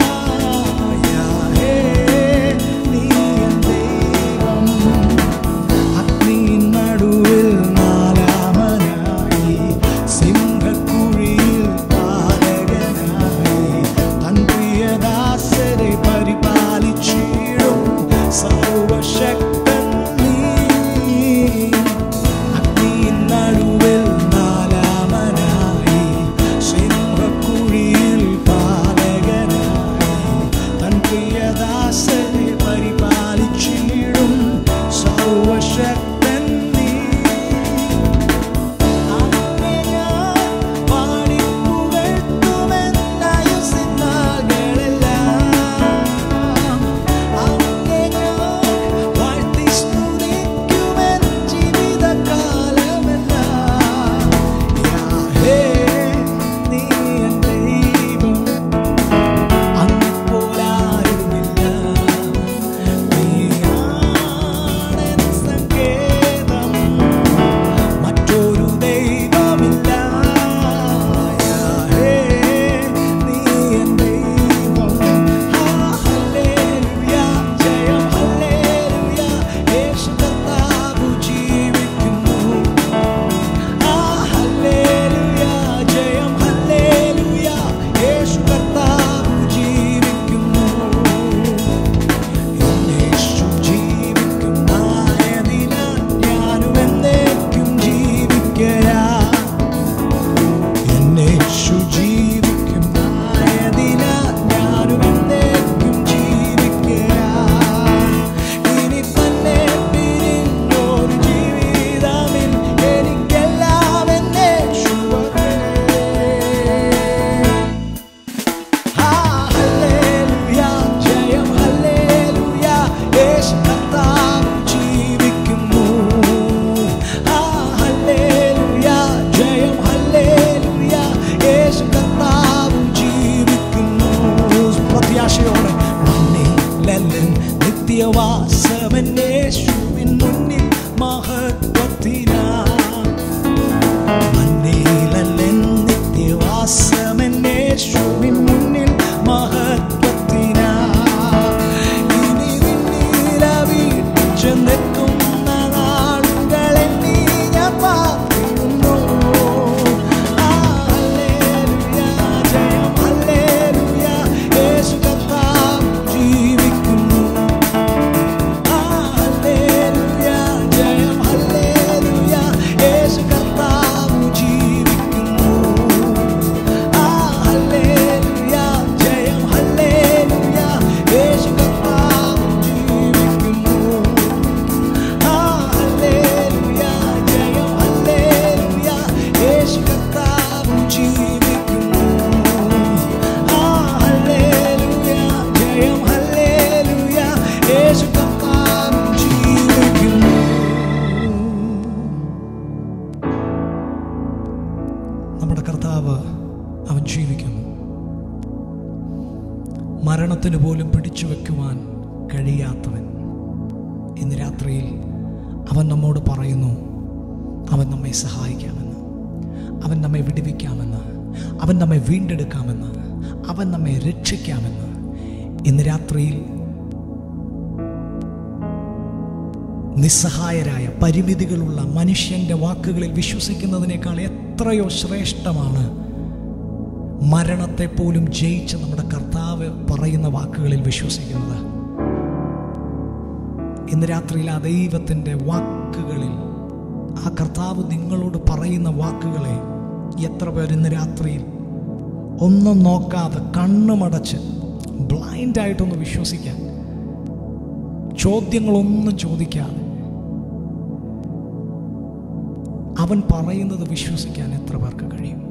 യാഹേ, നീ എൻ ദൈവം അഗ്നിയിൻ നടുവിൽ നാലാമനായി സിംഹക്കുഴിയിൽ പാലകനായി തൻ പ്രിയദാസരെ പരിപാലിച്ചിടും സർവശക്തൻ നീ അഗ്നിയിൻ നടുവിൽ നാലാമനായി സിംഹക്കുഴിയിൽ പാലകനായി തൻ പ്രിയദാസനെ പരിപാലിച്ചിടും സർവശക്തൻ നീ അങ്ങേ ഞാൻ പാടി പുകഴ്ത്തുമെൻ ആയുസ്സിനാളുകളെല്ലാം. അങ്ങേ ഞാൻ വാഴ്ത്തി സ്തുതിക്കുമെൻ ജീവിതകാലമെല്ലാം. യാഹേ, നീ എൻ ദൈവം അങ്ങെപ്പോലാരുമില്ല നീയാണെൻ സങ്കേതം മറ്റൊരു ദൈവമില്ല യാഹേ, നീ എൻ ദൈവം ആ, ഹല്ലേലൂയ, ജയം ഹല്ലേലൂയ, യേശു കർത്താവ് ജീവിക്കുന്നു ആ, ഹല്ലേലൂയ, ജയം ഹല്ലേലൂയ, യേശു കർത്താവ് ജീവിക്കുന്നു യേശു ജീവിക്കുന്നായതിനാൽ ഞാനും എന്നേക്കും ജീവിക്കയാ എന്നേശു ജീവിക്കുന്നായതിനാൽ ഞാനും എന്നേക്കും ജീവിക്കയാ ഇനി തന്നെ പിരിഞ്ഞൊരു ജീവിതമിൽ എനിക്കെല്ലാം എന്നേശുവേ ഹല്ലേലൂയ ജയം ഹല്ലേലൂയ യേശു കർത്താവ് ജീവിക്കുന്നു ഹല്ലേലൂയ ജയം ഹല്ലേലൂയ യേശു കർത്താവ് ജീവിക്കുന്നു പ്രത്യാശയോടെ മണ്ണിലല്ലൻ നിത്യവാസവൻ യേശുവിൻ മുന്നിൽ മഹത്വത്തിനാ മണ്ണിലല്ലൻ നിത്യവാസമെന്നേശുവിൻ മുന്നിൽ മഹത്വത്തിനാ ഇനി നിന്നില വീട്ടിൽ ചെന്നെത്തുന്ന നാളുകളെ നീ ഞാൻ പാർത്തിരുന്നു ഹല്ലേലൂയ ജയം ഹല്ലേലൂയ യേശു കർത്താവ് ജീവിക്കുന്നു ഹല്ലേലൂയ ജയം ഹല്ലേലൂയ യേശു കർത്താവ് ജീവിക്കുന്നു ഹല്ലേലൂയ ജയം ഹല്ലേലൂയ യേശു കർത്താവ് ജീവിക്കുന്നു ഹല്ലേലൂയ ജയം ഹല്ലേലൂയ യേശു കർത്താവ് ജീവിക്കുന്നു ഹല്ലേലൂയ ജയം ഹല്ലേലൂയ യേശു കർത്താവ് ജീവിക്കുന്നു നമ്മുടെ കർത്താവ് അവൻ ജീവിക്കുന്നു മരണത്തിന് പോലും പിടിച്ചു വെക്കുവാൻ കഴിയാത്തവൻ ഇന്ന് രാത്രിയിൽ അവൻ നമ്മോട് പറയുന്നു അവൻ നമ്മെ സഹായിക്കാമെന്ന് അവൻ നമ്മെ വിടുവിക്കാമെന്ന് അവൻ നമ്മെ വീണ്ടെടുക്കാമെന്ന് അവൻ നമ്മെ രക്ഷിക്കാമെന്ന് ഇന്ന് രാത്രിയിൽ നിസ്സഹായരായ പരിമിതികളുള്ള മനുഷ്യന്റെ വാക്കുകളിൽ വിശ്വസിക്കുന്നതിനേക്കാൾ എത്രയോ ശ്രേഷ്ഠമാണ് മരണത്തെ പോലും ജയിച്ച് നമ്മുടെ കർത്താവ് പറയുന്ന വാക്കുകളിൽ വിശ്വസിക്കുന്നത് ഇന്ന് രാത്രിയിൽ ആ ദൈവത്തിൻ്റെ വാക്കുകളിൽ ആ കർത്താവ് നിങ്ങളോട് പറയുന്ന വാക്കുകളെ എത്ര പേർ ഇന്ന് രാത്രിയിൽ ഒന്നും നോക്കാതെ കണ്ണുമടച്ച് ബ്ലൈൻഡായിട്ടൊന്ന് വിശ്വസിക്കാൻ ചോദ്യങ്ങളൊന്നും ചോദിക്കാതെ അവൻ പറയുന്നത് വിശ്വസിക്കാൻ എത്ര പേർക്ക് കഴിയും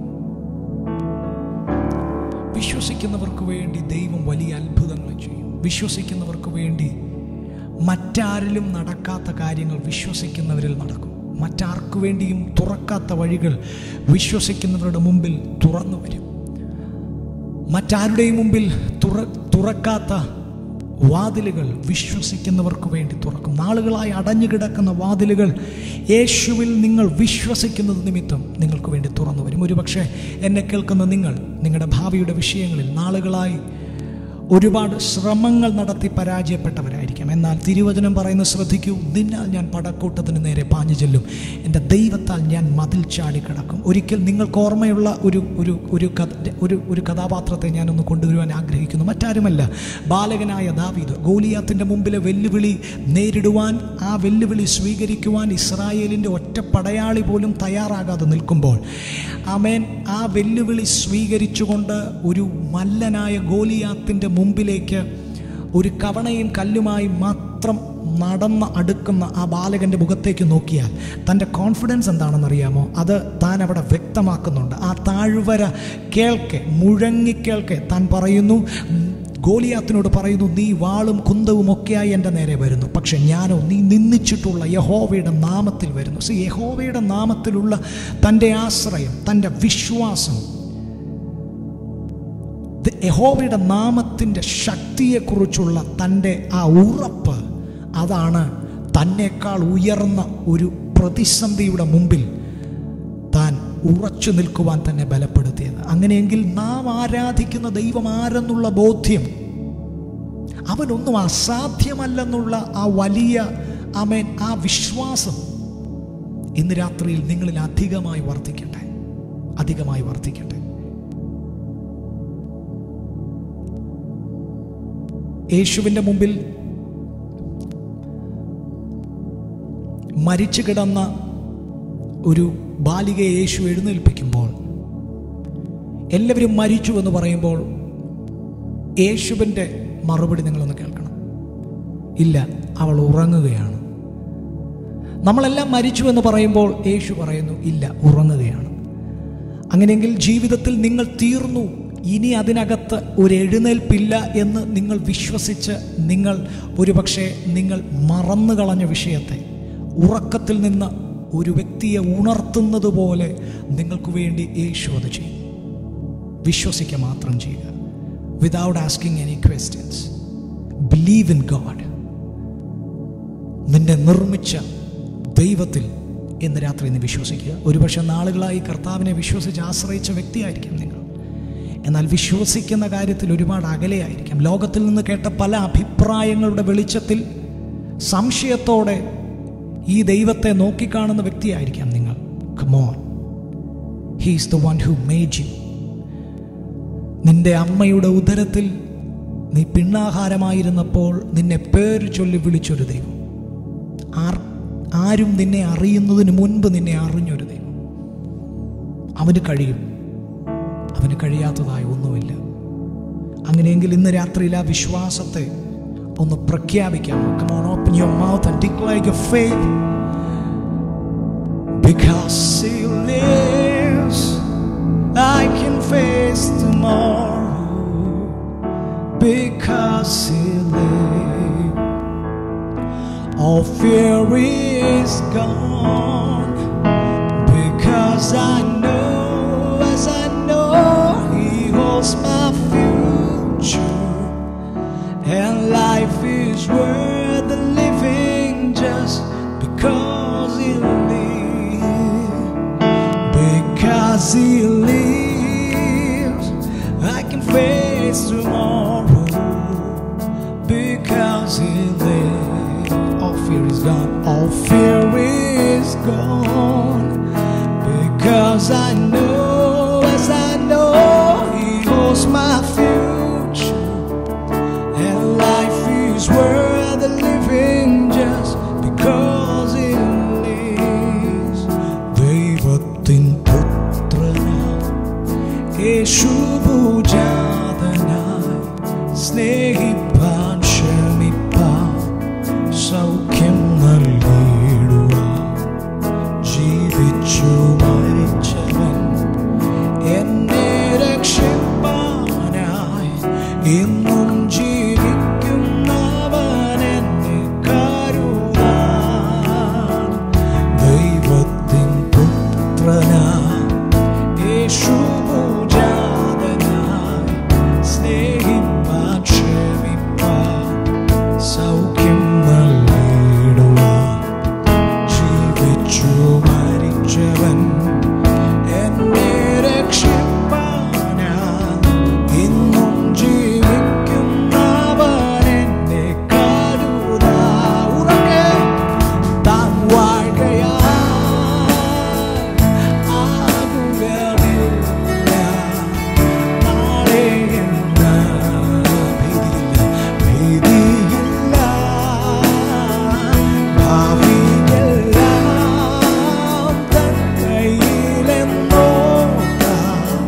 വിശ്വസിക്കുന്നവർക്ക് വേണ്ടി ദൈവം വലിയ അത്ഭുതങ്ങൾ ചെയ്യും വിശ്വസിക്കുന്നവർക്ക് വേണ്ടി മറ്റാരിലും നടക്കാത്ത കാര്യങ്ങൾ വിശ്വസിക്കുന്നവരിൽ നടക്കും മറ്റാർക്കു വേണ്ടിയും തുറക്കാത്ത വഴികൾ വിശ്വസിക്കുന്നവരുടെ മുമ്പിൽ തുറന്നു വരും മറ്റാരുടെയും മുമ്പിൽ തുറ തുറക്കാത്ത വാതിലുകൾ വിശ്വസിക്കുന്നവർക്ക് വേണ്ടി തുറക്കും നാളുകളായി അടഞ്ഞു കിടക്കുന്ന വാതിലുകൾ യേശുവിൽ നിങ്ങൾ വിശ്വസിക്കുന്നത് നിമിത്തം നിങ്ങൾക്ക് വേണ്ടി തുറന്നു വരും ഒരുപക്ഷെ എന്നെ കേൾക്കുന്ന നിങ്ങൾ നിങ്ങളുടെ ഭാവിയുടെ വിഷയങ്ങളിൽ നാളുകളായി ഒരുപാട് ശ്രമങ്ങൾ നടത്തി പരാജയപ്പെട്ടവരായിരിക്കാം എന്നാൽ തിരുവചനം പറയുന്ന ശ്രദ്ധിക്കൂ നിന്നാൽ ഞാൻ പടക്കൂട്ടത്തിന് നേരെ പാഞ്ഞു ചെല്ലും എൻ്റെ ദൈവത്താൽ ഞാൻ മതിൽ ചാടി കിടക്കും ഒരിക്കൽ നിങ്ങൾക്ക് ഓർമ്മയുള്ള ഒരു ഒരു ഒരു കഥ ഒരു ഒരു കഥാപാത്രത്തെ ഞാനൊന്ന് കൊണ്ടുവരുവാൻ ആഗ്രഹിക്കുന്നു മറ്റാരുമല്ല ബാലകനായ ദാവീദ് ഗോലിയാത്തിൻ്റെ മുമ്പിലെ വെല്ലുവിളി നേരിടുവാൻ ആ വെല്ലുവിളി സ്വീകരിക്കുവാൻ ഇസ്രായേലിൻ്റെ ഒറ്റ പടയാളി പോലും തയ്യാറാകാതെ നിൽക്കുമ്പോൾ ആമേൻ ആ വെല്ലുവിളി സ്വീകരിച്ചുകൊണ്ട് ഒരു മല്ലനായ ഗോലിയാത്തിൻ്റെ മുമ്പിലേക്ക് ഒരു കവണയും കല്ലുമായി മാത്രം നടന്ന് അടുക്കുന്ന ആ ബാലകൻ്റെ മുഖത്തേക്ക് നോക്കിയാൽ തൻ്റെ കോൺഫിഡൻസ് എന്താണെന്നറിയാമോ അത് താൻ അവിടെ വ്യക്തമാക്കുന്നുണ്ട് ആ താഴ്വര കേൾക്കെ മുഴങ്ങിക്കേൾക്കെ താൻ പറയുന്നു ഗോലിയാത്തിനോട് പറയുന്നു നീ വാളും കുന്തവും ഒക്കെയായി എൻ്റെ നേരെ വരുന്നു പക്ഷെ ഞാനോ നീ നിന്ദിച്ചിട്ടുള്ള യഹോവയുടെ നാമത്തിൽ വരുന്നു സി യഹോവയുടെ നാമത്തിലുള്ള തൻ്റെ ആശ്രയം തൻ്റെ വിശ്വാസം ദ- യഹോവയുടെ നാമത്തിൻ്റെ ശക്തിയെക്കുറിച്ചുള്ള തൻ്റെ ആ ഉറപ്പ് അതാണ് തന്നേക്കാൾ ഉയർന്ന ഒരു പ്രതിസന്ധിയുടെ മുമ്പിൽ താൻ ഉറച്ചു നിൽക്കുവാൻ തന്നെ ബലപ്പെടുത്തിയത് അങ്ങനെയെങ്കിൽ നാം ആരാധിക്കുന്ന ദൈവം ആരെന്നുള്ള ബോധ്യം അവനൊന്നും അസാധ്യമല്ലെന്നുള്ള ആ വലിയ അമേൻ ആ വിശ്വാസം ഇന്ന് രാത്രിയിൽ നിങ്ങളിൽ അധികമായി വർദ്ധിക്കട്ടെ അധികമായി വർദ്ധിക്കട്ടെ യേശുവിൻ്റെ മുമ്പിൽ മരിച്ചു കിടന്ന ഒരു ബാലികയെ യേശു എഴുന്നേൽപ്പിക്കുമ്പോൾ എല്ലാവരും മരിച്ചു എന്ന് പറയുമ്പോൾ യേശുവിൻ്റെ മറുപടി നിങ്ങളൊന്ന് കേൾക്കണം ഇല്ല അവൾ ഉറങ്ങുകയാണ് നമ്മളെല്ലാം മരിച്ചു എന്ന് പറയുമ്പോൾ യേശു പറയുന്നു ഇല്ല ഉറങ്ങുകയാണ് അങ്ങനെയെങ്കിൽ ജീവിതത്തിൽ നിങ്ങൾ തീർന്നു ഇനി അതിനകത്ത് ഒരു എഴുന്നേൽപ്പില്ല എന്ന് നിങ്ങൾ വിശ്വസിച്ച് നിങ്ങൾ ഒരുപക്ഷെ നിങ്ങൾ മറന്നു കളഞ്ഞ വിഷയത്തെ ഉറക്കത്തിൽ നിന്ന് ഒരു വ്യക്തിയെ ഉണർത്തുന്നത് പോലെ നിങ്ങൾക്ക് വേണ്ടി യേശു അത് ചെയ്യും വിശ്വസിക്കുക മാത്രം ചെയ്യുക without asking any questions believe in God നിന്നെ നിർമ്മിച്ച ദൈവത്തിൽ ഇന്ന് രാത്രി നീ വിശ്വസിക്കുക ഒരുപക്ഷെ നാളുകളായി കർത്താവിനെ വിശ്വസിച്ച് ആശ്രയിച്ച വ്യക്തിയായിരിക്കാം നിങ്ങൾ എന്നാൽ വിശ്വസിക്കുന്ന കാര്യത്തിൽ ഒരുപാട് അകലെയായിരിക്കാം ലോകത്തിൽ നിന്ന് കേട്ട പല അഭിപ്രായങ്ങളുടെ വെളിച്ചത്തിൽ സംശയത്തോടെ ഈ ദൈവത്തെ നോക്കിക്കാണുന്ന വ്യക്തിയായിരിക്കാം നിങ്ങൾ come on he's the one who made you നിന്റെ അമ്മയുടെ ഉദരത്തിൽ നീ പിണ്ണാഹാരമായിരുന്നപ്പോൾ നിന്നെ പേര് ചൊല്ലി വിളിച്ചൊരു ദൈവം ആർ ആരും നിന്നെ അറിയുന്നതിന് മുൻപ് നിന്നെ അറിഞ്ഞൊരു ദൈവം അവന് കഴിയും അവന് കഴിയാത്തതായ ഒന്നുമില്ല അങ്ങനെയെങ്കിൽ ഇന്ന് രാത്രിയിൽ ആ വിശ്വാസത്തെ ഒന്ന് പ്രഖ്യാപിക്കാം Come on, open your mouth and declare your faith. Because he lives, I can face tomorrow. Because he lives, all fear is gone. Because I know, as I know, he holds my future. And life is worth the living just because he lives. Because he lives, I can face tomorrow. Because he lives, all fear is gone. All fear is gone. Because I know, as I know, he എന്നും ജീവിക്കുന്നവൻ എന്നെ കരുതാൻ ദൈവത്തിൻ പുത്രനാ യേശുപൂജാതനായി സ്നേഹിപ്പാൻ ക്ഷമിപ്പാൻ സൗഖ്യം നൽകിടുവാൻ ജീവിച്ചു മരിച്ചവൻ എന്നെ രക്ഷിപ്പാനാ ഇന്നും ജീവിക്കുന്നവൻ എന്നെ കരുതാ ഉറക്കെ താൻ വാഴുകയാ ആകുകയില്ല നാളെ എന്ന ഭീതിയില്ല ഭീതിയില്ല ഭാവിയെല്ലാം തൻ കയ്യിലെന്നോർക്കാം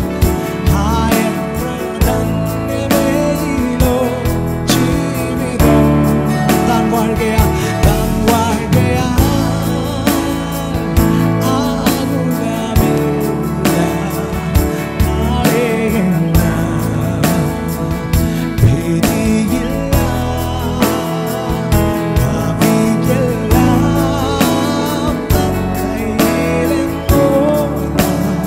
ആയപ്രധന്യമേയിലോ ജീവിതം താൻ വാഴുകയാ താൻ വാഴുകയാ ആകുലമില്ല നാളെ എന്ന ഭീതിയില്ല ഭാവിയെല്ലാം തൻ കയ്യിലെന്നോർക്കാം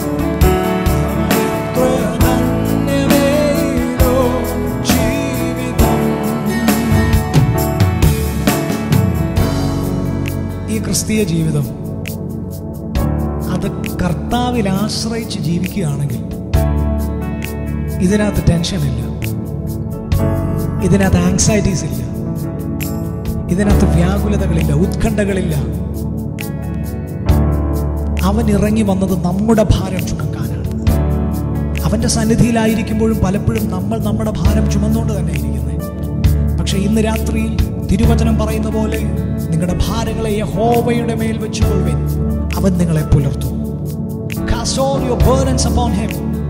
പ്രധന്യമേയിലോ ജീവിതം ഈ ക്രിസ്തീയ ജീവിതം അത് കർത്താവിൽ ആശ്രയിച്ച് ജീവിക്കുകയാണെങ്കിൽ ഇതിനകത്ത് ടെൻഷനില്ല ഇതിനകത്ത് ആങ്സൈറ്റീസ് ഇല്ല ഇതിനകത്ത് വ്യാകുലതകളില്ല ഉത്കണ്ഠകളില്ല അവൻ ഇറങ്ങി വന്നത് നമ്മുടെ ഭാരം ചുമക്കാനാണ് അവന്റെ സന്നിധിയിലായിരിക്കുമ്പോഴും പലപ്പോഴും നമ്മൾ നമ്മുടെ ഭാരം ചുമന്നുകൊണ്ട് തന്നെ ഇരിക്കുന്നത് പക്ഷെ ഇന്ന് രാത്രിയിൽ തിരുവചനം പറയുന്ന പോലെ നിങ്ങളുടെ ഭാരങ്ങളെ യഹോവയുടെ മേൽ വെച്ചുകൊള്ളുവിൻ അവൻ നിങ്ങളെ പുലർത്തും Cast all your burdens upon him.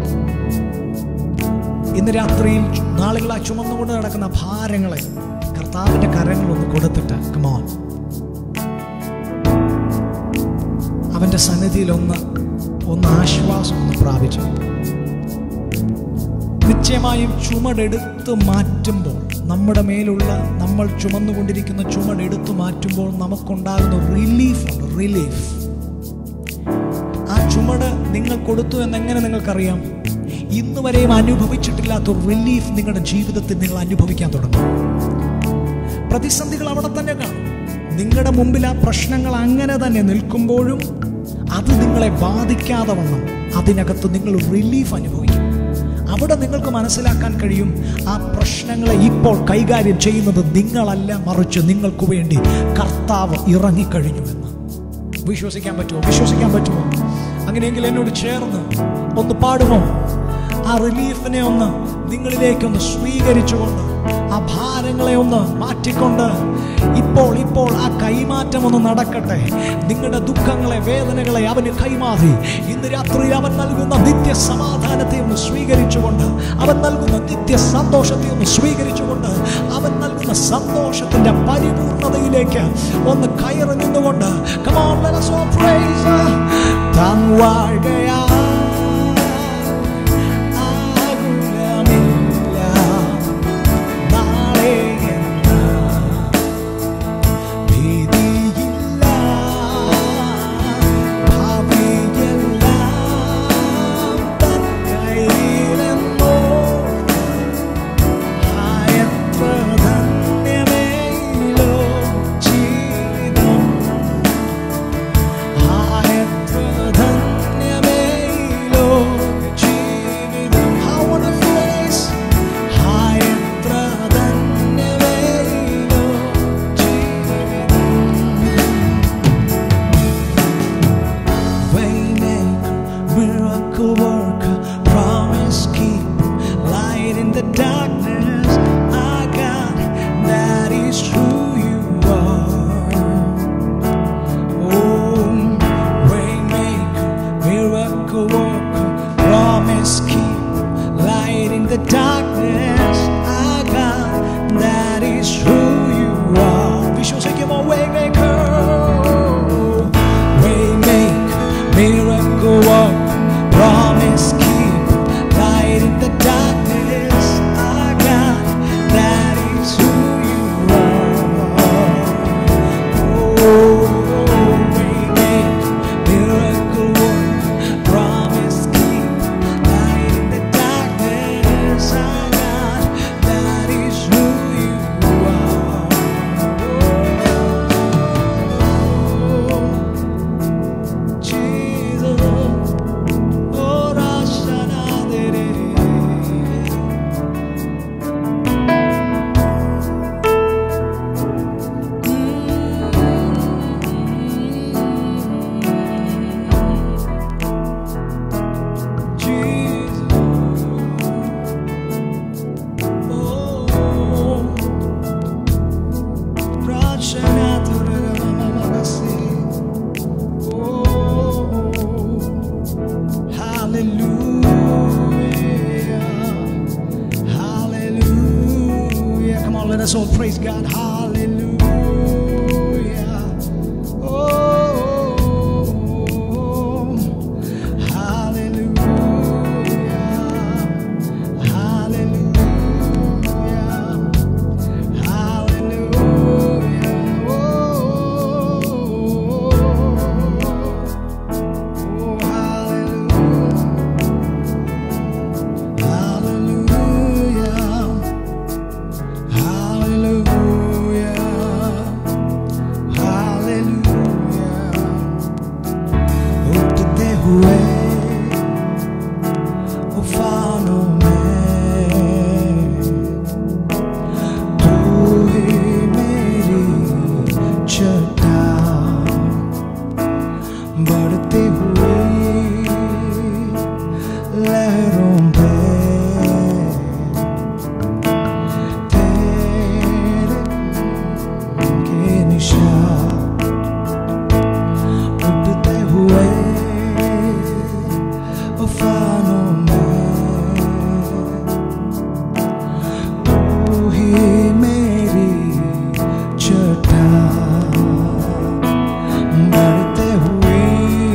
ഇന്ന് രാത്രിയിൽ നാളുകളായി ചുമന്നുകൊണ്ട് നടക്കുന്ന ഭാരങ്ങളെ കർത്താവിന്റെ കരങ്ങളൊന്ന് കൊടുത്തിട്ട് കമോൺ അവന്റെ സന്നിധിയിൽ ഒന്ന് ഒന്ന് ആശ്വാസം ഒന്ന് പ്രാപിച്ചു നിശ്ചയമായും ചുമടെടുത്ത് മാറ്റുമ്പോൾ നമ്മുടെ മേലുള്ള നമ്മൾ ചുമന്നുകൊണ്ടിരിക്കുന്ന ചുമടെടുത്ത് മാറ്റുമ്പോൾ നമുക്കുണ്ടാകുന്ന റിലീഫ് ഉണ്ട് റിലീഫ് ആ ചുമട് നിങ്ങൾ കൊടുത്തു എന്നെങ്ങനെ നിങ്ങൾക്കറിയാം ഇന്ന് വരെയും അനുഭവിച്ചിട്ടില്ലാത്ത റിലീഫ് നിങ്ങളുടെ ജീവിതത്തിൽ നിങ്ങൾ അനുഭവിക്കാൻ തുടങ്ങും പ്രതിസന്ധികൾ അവിടെ തന്നെ കാണും നിങ്ങളുടെ മുമ്പിൽ ആ പ്രശ്നങ്ങൾ അങ്ങനെ തന്നെ നിൽക്കുമ്പോഴും അത് നിങ്ങളെ ബാധിക്കാതെ വണ്ണം അതിനകത്ത് നിങ്ങൾ റിലീഫ് അനുഭവിക്കും അവിടെ നിങ്ങൾക്ക് മനസ്സിലാക്കാൻ കഴിയും ആ പ്രശ്നങ്ങളെ ഇപ്പോൾ കൈകാര്യം ചെയ്യുന്നത് നിങ്ങളല്ല മറിച്ച് നിങ്ങൾക്ക് വേണ്ടി കർത്താവ് ഇറങ്ങിക്കഴിഞ്ഞുവെന്ന് വിശ്വസിക്കാൻ പറ്റുമോ വിശ്വസിക്കാൻ പറ്റുമോ അങ്ങനെയെങ്കിൽ എന്നോട് ചേർന്ന് ഒന്ന് പാടുമോ ആ റിലീഫിനെ ഒന്ന് നിങ്ങളിലേക്കൊന്ന് സ്വീകരിച്ചുകൊണ്ട് ആ ഭാരങ്ങളെ ഒന്ന് മാറ്റിക്കൊണ്ട് ഇപ്പോൾ ഇപ്പോൾ ആ കൈമാറ്റം ഒന്ന് നടക്കട്ടെ നിങ്ങളുടെ ദുഃഖങ്ങളെ വേദനകളെ അവന് കൈമാറി ഇന്ന് രാത്രി അവൻ നൽകുന്ന നിത്യ സമാധാനത്തെ ഒന്ന് സ്വീകരിച്ചുകൊണ്ട് അവൻ നൽകുന്ന നിത്യ സന്തോഷത്തെ ഒന്ന് സ്വീകരിച്ചുകൊണ്ട് അവൻ നൽകുന്ന സന്തോഷത്തിന്റെ പരിപൂർണതയിലേക്ക് ഒന്ന് കയറി നിന്നുകൊണ്ട് Come on, let us all praise. താൻ വാഴുകയാ ആകുലമില്ല നാളെ എന്ന ഭീതിയില്ല ഭാവിയെല്ലാം തൻ കയ്യിലെന്നോ ആയത്ര ധന്യമേയിലോ ജീവിതം ആയത്ര ധന്യമേയിലോ ജീവിതം How wonderful it is ആയത്ര ധന്യമേയിലോ ജീവിതം Waymaker, miracle worker, promise keeper, light in the darkness. Our God, that is who you are. Oh, waymaker, miracle worker, promise keeper, light in the darkness. Our God, that is who you are. വിശ്വസിക്കുമോ waymaker? Waymaker, miracle worker, promise keeper, light in the darkness. Our God, let us all praise God. Hallelujah. Oh, hallelujah. Hallelujah. Hallelujah. Oh, oh, hallelujah. Hallelujah. Hallelujah. Hallelujah. उठते हुए उफानों में तू ही मेरी चट्टान बढ़ती हुई लहरों पे तेरे के निशान उठते हुए उफानों में तू ही मेरी चट्टान बढ़ते हुए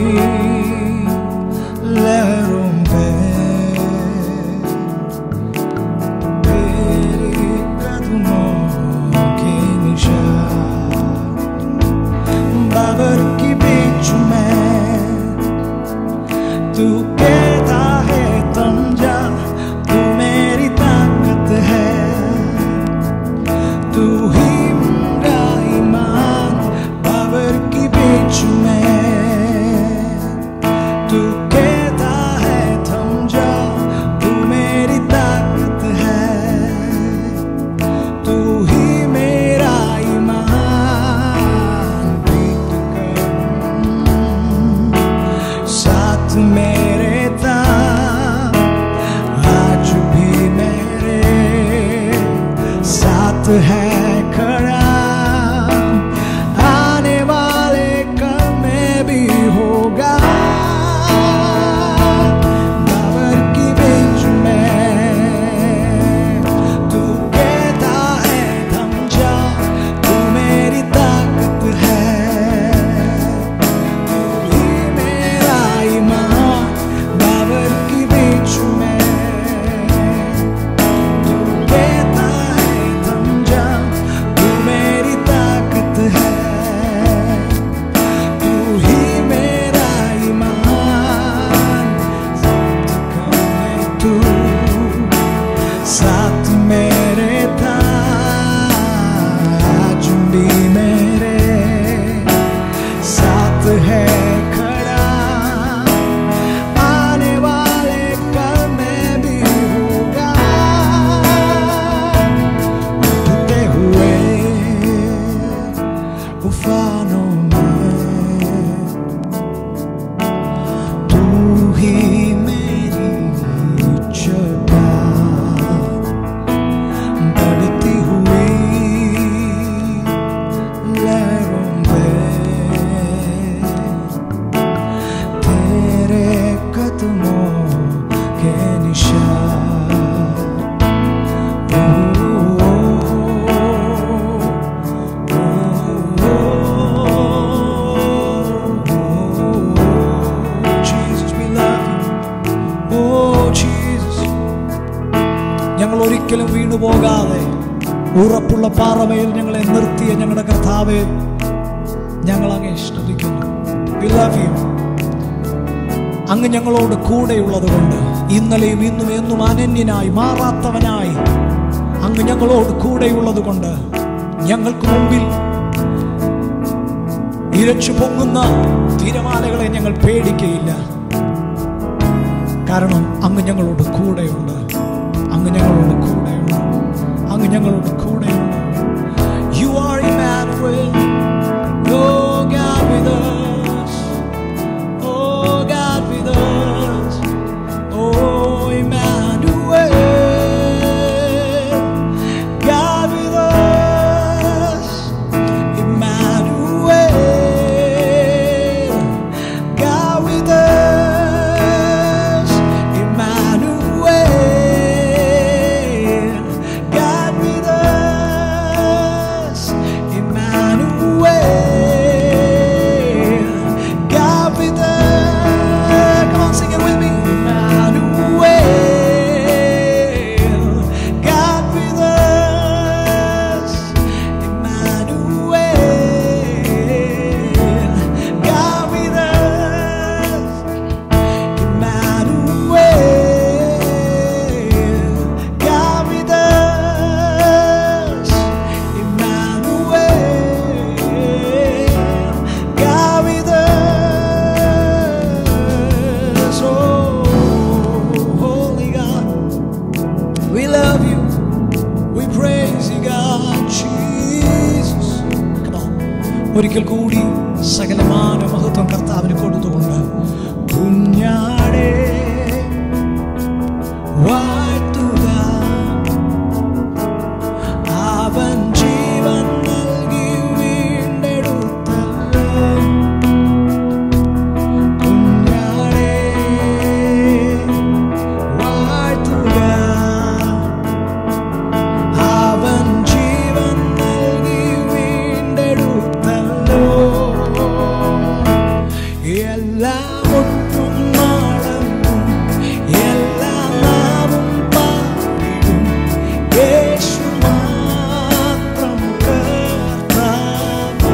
लहरों पे तेरी कदमों के निशान बाबर की बीच में तू कहता है तुम जा तू मेरी ताकत है तू ही मेरा ईमान बाबर की बीच में तू कहता है थम जा तू मेरी ताकत है तू ही मेरा ईमान प्रीत कर साथ मेरे था आज भी मेरे साथ है खड़ा आने वाले कल में भी होगा बाबर की बीच में तू कहता है थम जा तू मेरी ताकत है तू ही मेरा ईमान बाबर की बीच में तू कहता है थम जा तू मेरी ताकत है तू ही मेरा ईमान साथ कौन तू साथ मेरे था आज भी मेरे साथ है खड़ा आने वाले कल में भी होगा उठते हुए उफानों में तू ही मेरी चट्टान बढ़ती हुई लहरों पे तेरे कदमों के निशान Jesus, we love you. Oh, Jesus. ഞങ്ങൾ ഒരിക്കലും വീണു പോകാതെ ഉറപ്പുള്ള പാറമേൽ ഞങ്ങളെ നിർത്തിയ ഞങ്ങളുടെ കർത്താവെ ഞങ്ങൾ അങ്ങേ സ്തുതിക്കുന്നു We love you. അങ്ങ് ഞങ്ങളോട് കൂടെയുള്ളത് കൊണ്ട് ഇന്നലെയും ഇന്നും എന്നും അനന്യനായി മാറാത്തവനായി അങ്ങ് ഞങ്ങളോട് കൂടെയുള്ളത് കൊണ്ട് ഞങ്ങൾക്ക് മുമ്പിൽ ഇരച്ചു പൊങ്ങുന്ന തിരമാലകളെ ഞങ്ങൾ പേടിക്കയില്ല കാരണം അങ്ങ് ഞങ്ങളോട് കൂടെയുണ്ട് അങ്ങ് ഞങ്ങളോട് കൂടെയുണ്ട് അങ്ങ് ഞങ്ങളോട് കൂടെയുണ്ട് you are Emmanuel. Oh God with us. Oh God with us. Oh Emmanuel. God with us. Emmanuel. God with us. Emmanuel. God with us. ഒരിക്കൽ കൂടി സകലമാന മഹത്വം കർത്താവിന് കൊടുത്തുകൊണ്ട് കുഞ്ഞാടേ വാഴ്ത്തുക അവൻ ജീവൻ നൽകി വീണ്ടെടുത്തല്ലോ കുഞ്ഞാടേ വാഴ്ത്തുക അവൻ ജീവൻ നൽകി വീണ്ടെടുത്തല്ലോ എല്ലാം ഒട്ടും നാളങ്ങും എല്ലാം നാവും പാടിടും യേശു മാത്രം കർത്താവ്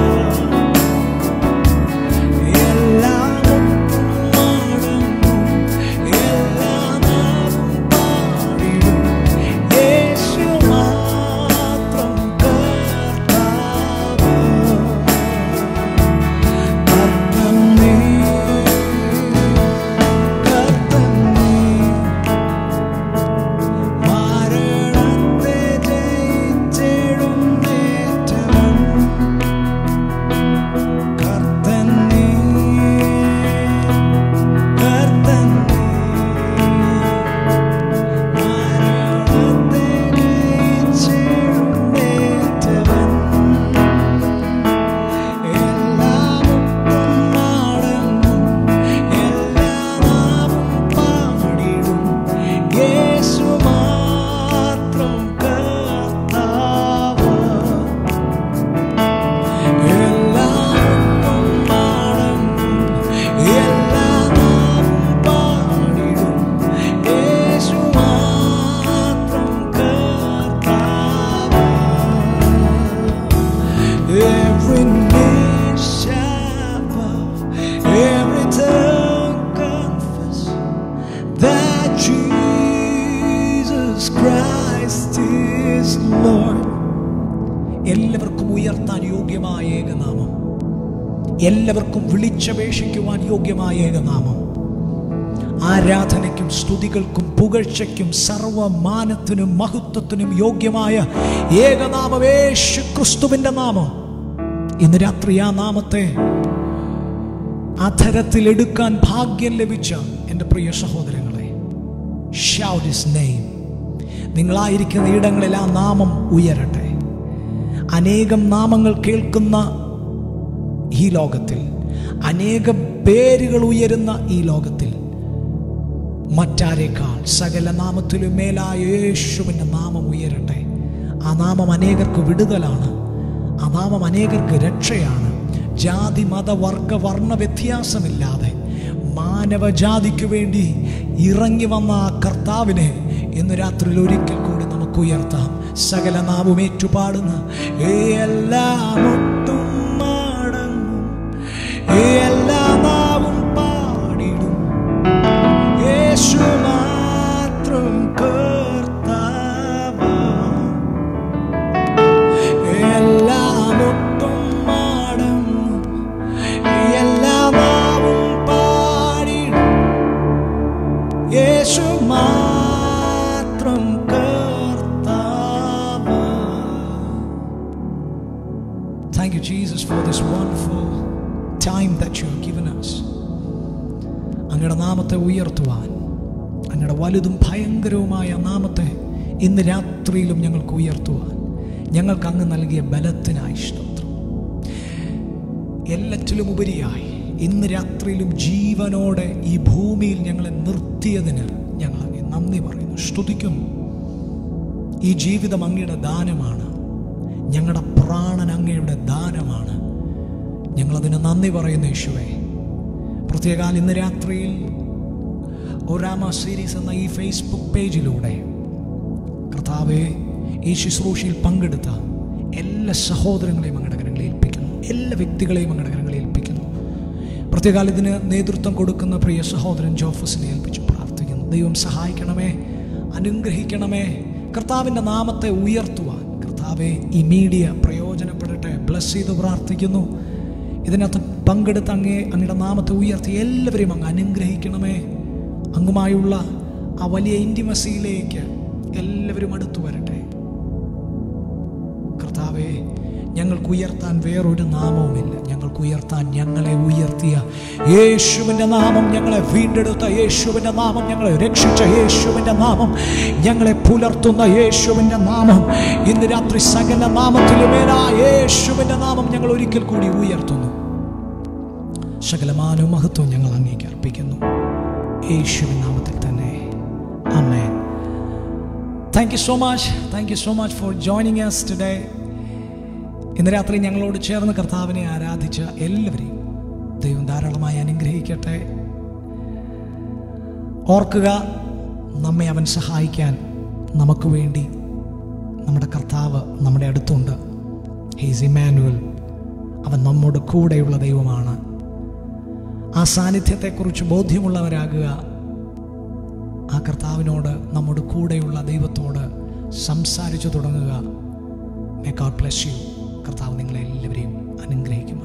എല്ലാം ഒട്ടും നാളങ്ങും എല്ലാം നാവും പാടിടും യേശു മാത്രം കർത്താവ് കർത്തനേ കർത്തനേ മരണത്തെ ജയിച്ചെഴുന്നേറ്റവൻ കർത്തനേ കർത്തനേ മരണത്തെ ജയിച്ചെഴുന്നേറ്റവൻ എല്ലാം നാടങ്ങും എല്ലാമും പാടിടും യേശു മാത്രം കർത്താവ് എല്ലാം നാടങ്ങും എല്ലാമും പാടിടും യേശു മാത്രം കർത്താവ് Every knee shall bow, every tongue confess that Jesus Christ is Lord. എല്ലാവർക്കും ഉയർത്താൻ യോഗ്യമായ ഏകനാമം എല്ലാവർക്കും വിളിച്ചപേക്ഷിക്കുവാൻ യോഗ്യമായ ഏകനാമം ആരാധനയ്ക്കും സ്തുതികൾക്കും പുകഴ്ചയ്ക്കും സർവമാനത്തിനും മഹത്വത്തിനും യോഗ്യമായ ഏകനാമം യേശു ക്രിസ്തുവിന്റെ നാമം ഇന്ന് രാത്രി ആ നാമത്തെ അധരത്തിൽ എടുക്കാൻ ഭാഗ്യം ലഭിച്ച എൻ്റെ പ്രിയ സഹോദരങ്ങളെ ഷൗട്ട് ഇസ് നെയിം നിങ്ങളായിരിക്കുന്ന ഇടങ്ങളിൽ ആ നാമം ഉയരട്ടെ അനേകം നാമങ്ങൾ കേൾക്കുന്ന ഈ ലോകത്തിൽ അനേകം പേരുകൾ ഉയരുന്ന ഈ ലോകത്തിൽ മറ്റാരേക്കാൾ സകല നാമത്തിലും മേലായ യേശുവിൻ്റെ നാമം ഉയരട്ടെ ആ നാമം അനേകർക്ക് വിടുതലാണ് ആ നാമം അനേകർക്ക് രക്ഷയാണ് ജാതി മത വർഗ വർണ്ണ വ്യത്യാസമില്ലാതെ മാനവജാതിക്ക് വേണ്ടി ഇറങ്ങി വന്ന ആ കർത്താവിനെ ഇന്ന് രാത്രിയിൽ ഒരിക്കൽ കൂടി നമുക്ക് ഉയർത്താം സകല നാവും ഏറ്റുപാടുന്ന എല്ലാം ഒട്ടും മടങ്ങും എല്ലാ നാവും പാടിടും യേശു മാത്രം കർത്താവ് എല്ലാം ഒട്ടും മടങ്ങും എല്ലാ നാവും പാടിടും യേശു മാത്രം കർത്താവ് Thank you, Jesus, for this wonderful time that you have given us. അങ്ങയുടെ നാമത്തെ ഉയർത്തുവാൻ അങ്ങയുടെ വലുതും ഭയങ്കരവുമായ നാമത്തെ ഇന്ന് രാത്രിയിലും ഞങ്ങൾക്ക് ഉയർത്തുവാൻ ഞങ്ങൾക്ക് അങ്ങ് നൽകിയ ബലത്തിനായി സ്തോത്രം എല്ലാറ്റിലും ഉപരിയായി ഇന്ന് രാത്രിയിലും ജീവനോടെ ഈ ഭൂമിയിൽ ഞങ്ങളെ നിർത്തിയതിന് ഞങ്ങൾ അങ്ങേ നന്ദി പറയുന്നു സ്തുതിക്കുന്നു ഈ ജീവിതം അങ്ങയുടെ ദാനമാണ് ഞങ്ങളുടെ പ്രാണൻ അങ്ങയുടെ ദാനമാണ് ഞങ്ങളതിന് നന്ദി പറയുന്നു യേശുവേ പ്രത്യേകാൽ ഇന്ന് രാത്രിയിൽ ഒരാമ സീരീസ് എന്ന ഈ ഫേസ്ബുക്ക് പേജിലൂടെ കർത്താവെ ഈ ശുശ്രൂഷയിൽ പങ്കെടുത്ത എല്ലാ സഹോദരങ്ങളെയും അങ്ങയുടെ കരങ്ങളിൽ ഏൽപ്പിക്കുന്നു എല്ലാ വ്യക്തികളെയും അങ്ങയുടെ കരങ്ങളിൽ ഏൽപ്പിക്കുന്നു പ്രത്യേകാൽ ഇതിന് നേതൃത്വം കൊടുക്കുന്ന പ്രിയ സഹോദരൻ ജോഫസിനെ ഏൽപ്പിച്ച് പ്രാർത്ഥിക്കുന്നു ദൈവം സഹായിക്കണമേ അനുഗ്രഹിക്കണമേ കർത്താവിൻ്റെ നാമത്തെ ഉയർത്തുവാൻ കർത്താവെ ഈ മീഡിയ പ്രയോജനപ്പെടട്ടെ ബ്ലസ് ചെയ്ത് പ്രാർത്ഥിക്കുന്നു ഇതിനകത്ത് പങ്കെടുത്ത് അങ്ങേ അങ്ങയുടെ നാമത്തെ ഉയർത്തി എല്ലാവരെയും അങ്ങ് അനുഗ്രഹിക്കണമേ അങ്ങുമായുള്ള ആ വലിയ ഇൻറ്റിമസിയിലേക്ക് എല്ലാവരും അടുത്തു വരട്ടെ കർത്താവെ ഞങ്ങൾക്ക് ഉയർത്താൻ വേറൊരു നാമവുമില്ല ഞങ്ങൾക്ക് ഉയർത്താൻ ഞങ്ങളെ ഉയർത്തിയ യേശുവിൻ്റെ നാമം ഞങ്ങളെ വീണ്ടെടുത്ത യേശുവിൻ്റെ നാമം ഞങ്ങളെ രക്ഷിച്ച യേശുവിൻ്റെ നാമം ഞങ്ങളെ പുലർത്തുന്ന യേശുവിൻ്റെ നാമം ഇന്ന് രാത്രി സകല നാമത്തിലുമേലാ യേശുവിൻ്റെ നാമം ഞങ്ങൾ ഒരിക്കൽ കൂടി ഉയർത്തുന്നു സകലമാനവും മഹത്വം ഞങ്ങൾ അങ്ങേക്ക് അർപ്പിക്കുന്നു യേശുവിൻ നാമത്തിൽ തന്നെ അമ്മേ thank you so much thank you so much for joining us today ഇന്ന് രാത്രി ഞങ്ങളോട് ചേർന്ന് കർത്താവിനെ ആരാധിച്ച എല്ലാവരെയും ദൈവം ധാരാളമായി അനുഗ്രഹിക്കട്ടെ ഓർക്കുക നമ്മെ അവൻ സഹായിക്കാൻ നമുക്ക് വേണ്ടി നമ്മുടെ കർത്താവ് നമ്മുടെ അടുത്തുണ്ട് ഹീസ് ഇമാനുവൽ അവൻ നമ്മോട് കൂടെയുള്ള ദൈവമാണ് ആ സാന്നിധ്യത്തെക്കുറിച്ച് ബോധ്യമുള്ളവരാകുക ആ കർത്താവിനോട് നമ്മുടെ കൂടെയുള്ള ദൈവത്തോട് സംസാരിച്ചു തുടങ്ങുക മേ ഗോഡ് ബ്ലെസ് യു കർത്താവ് നിങ്ങളെ എല്ലാവരെയും അനുഗ്രഹിക്കുമാറാകട്ടെ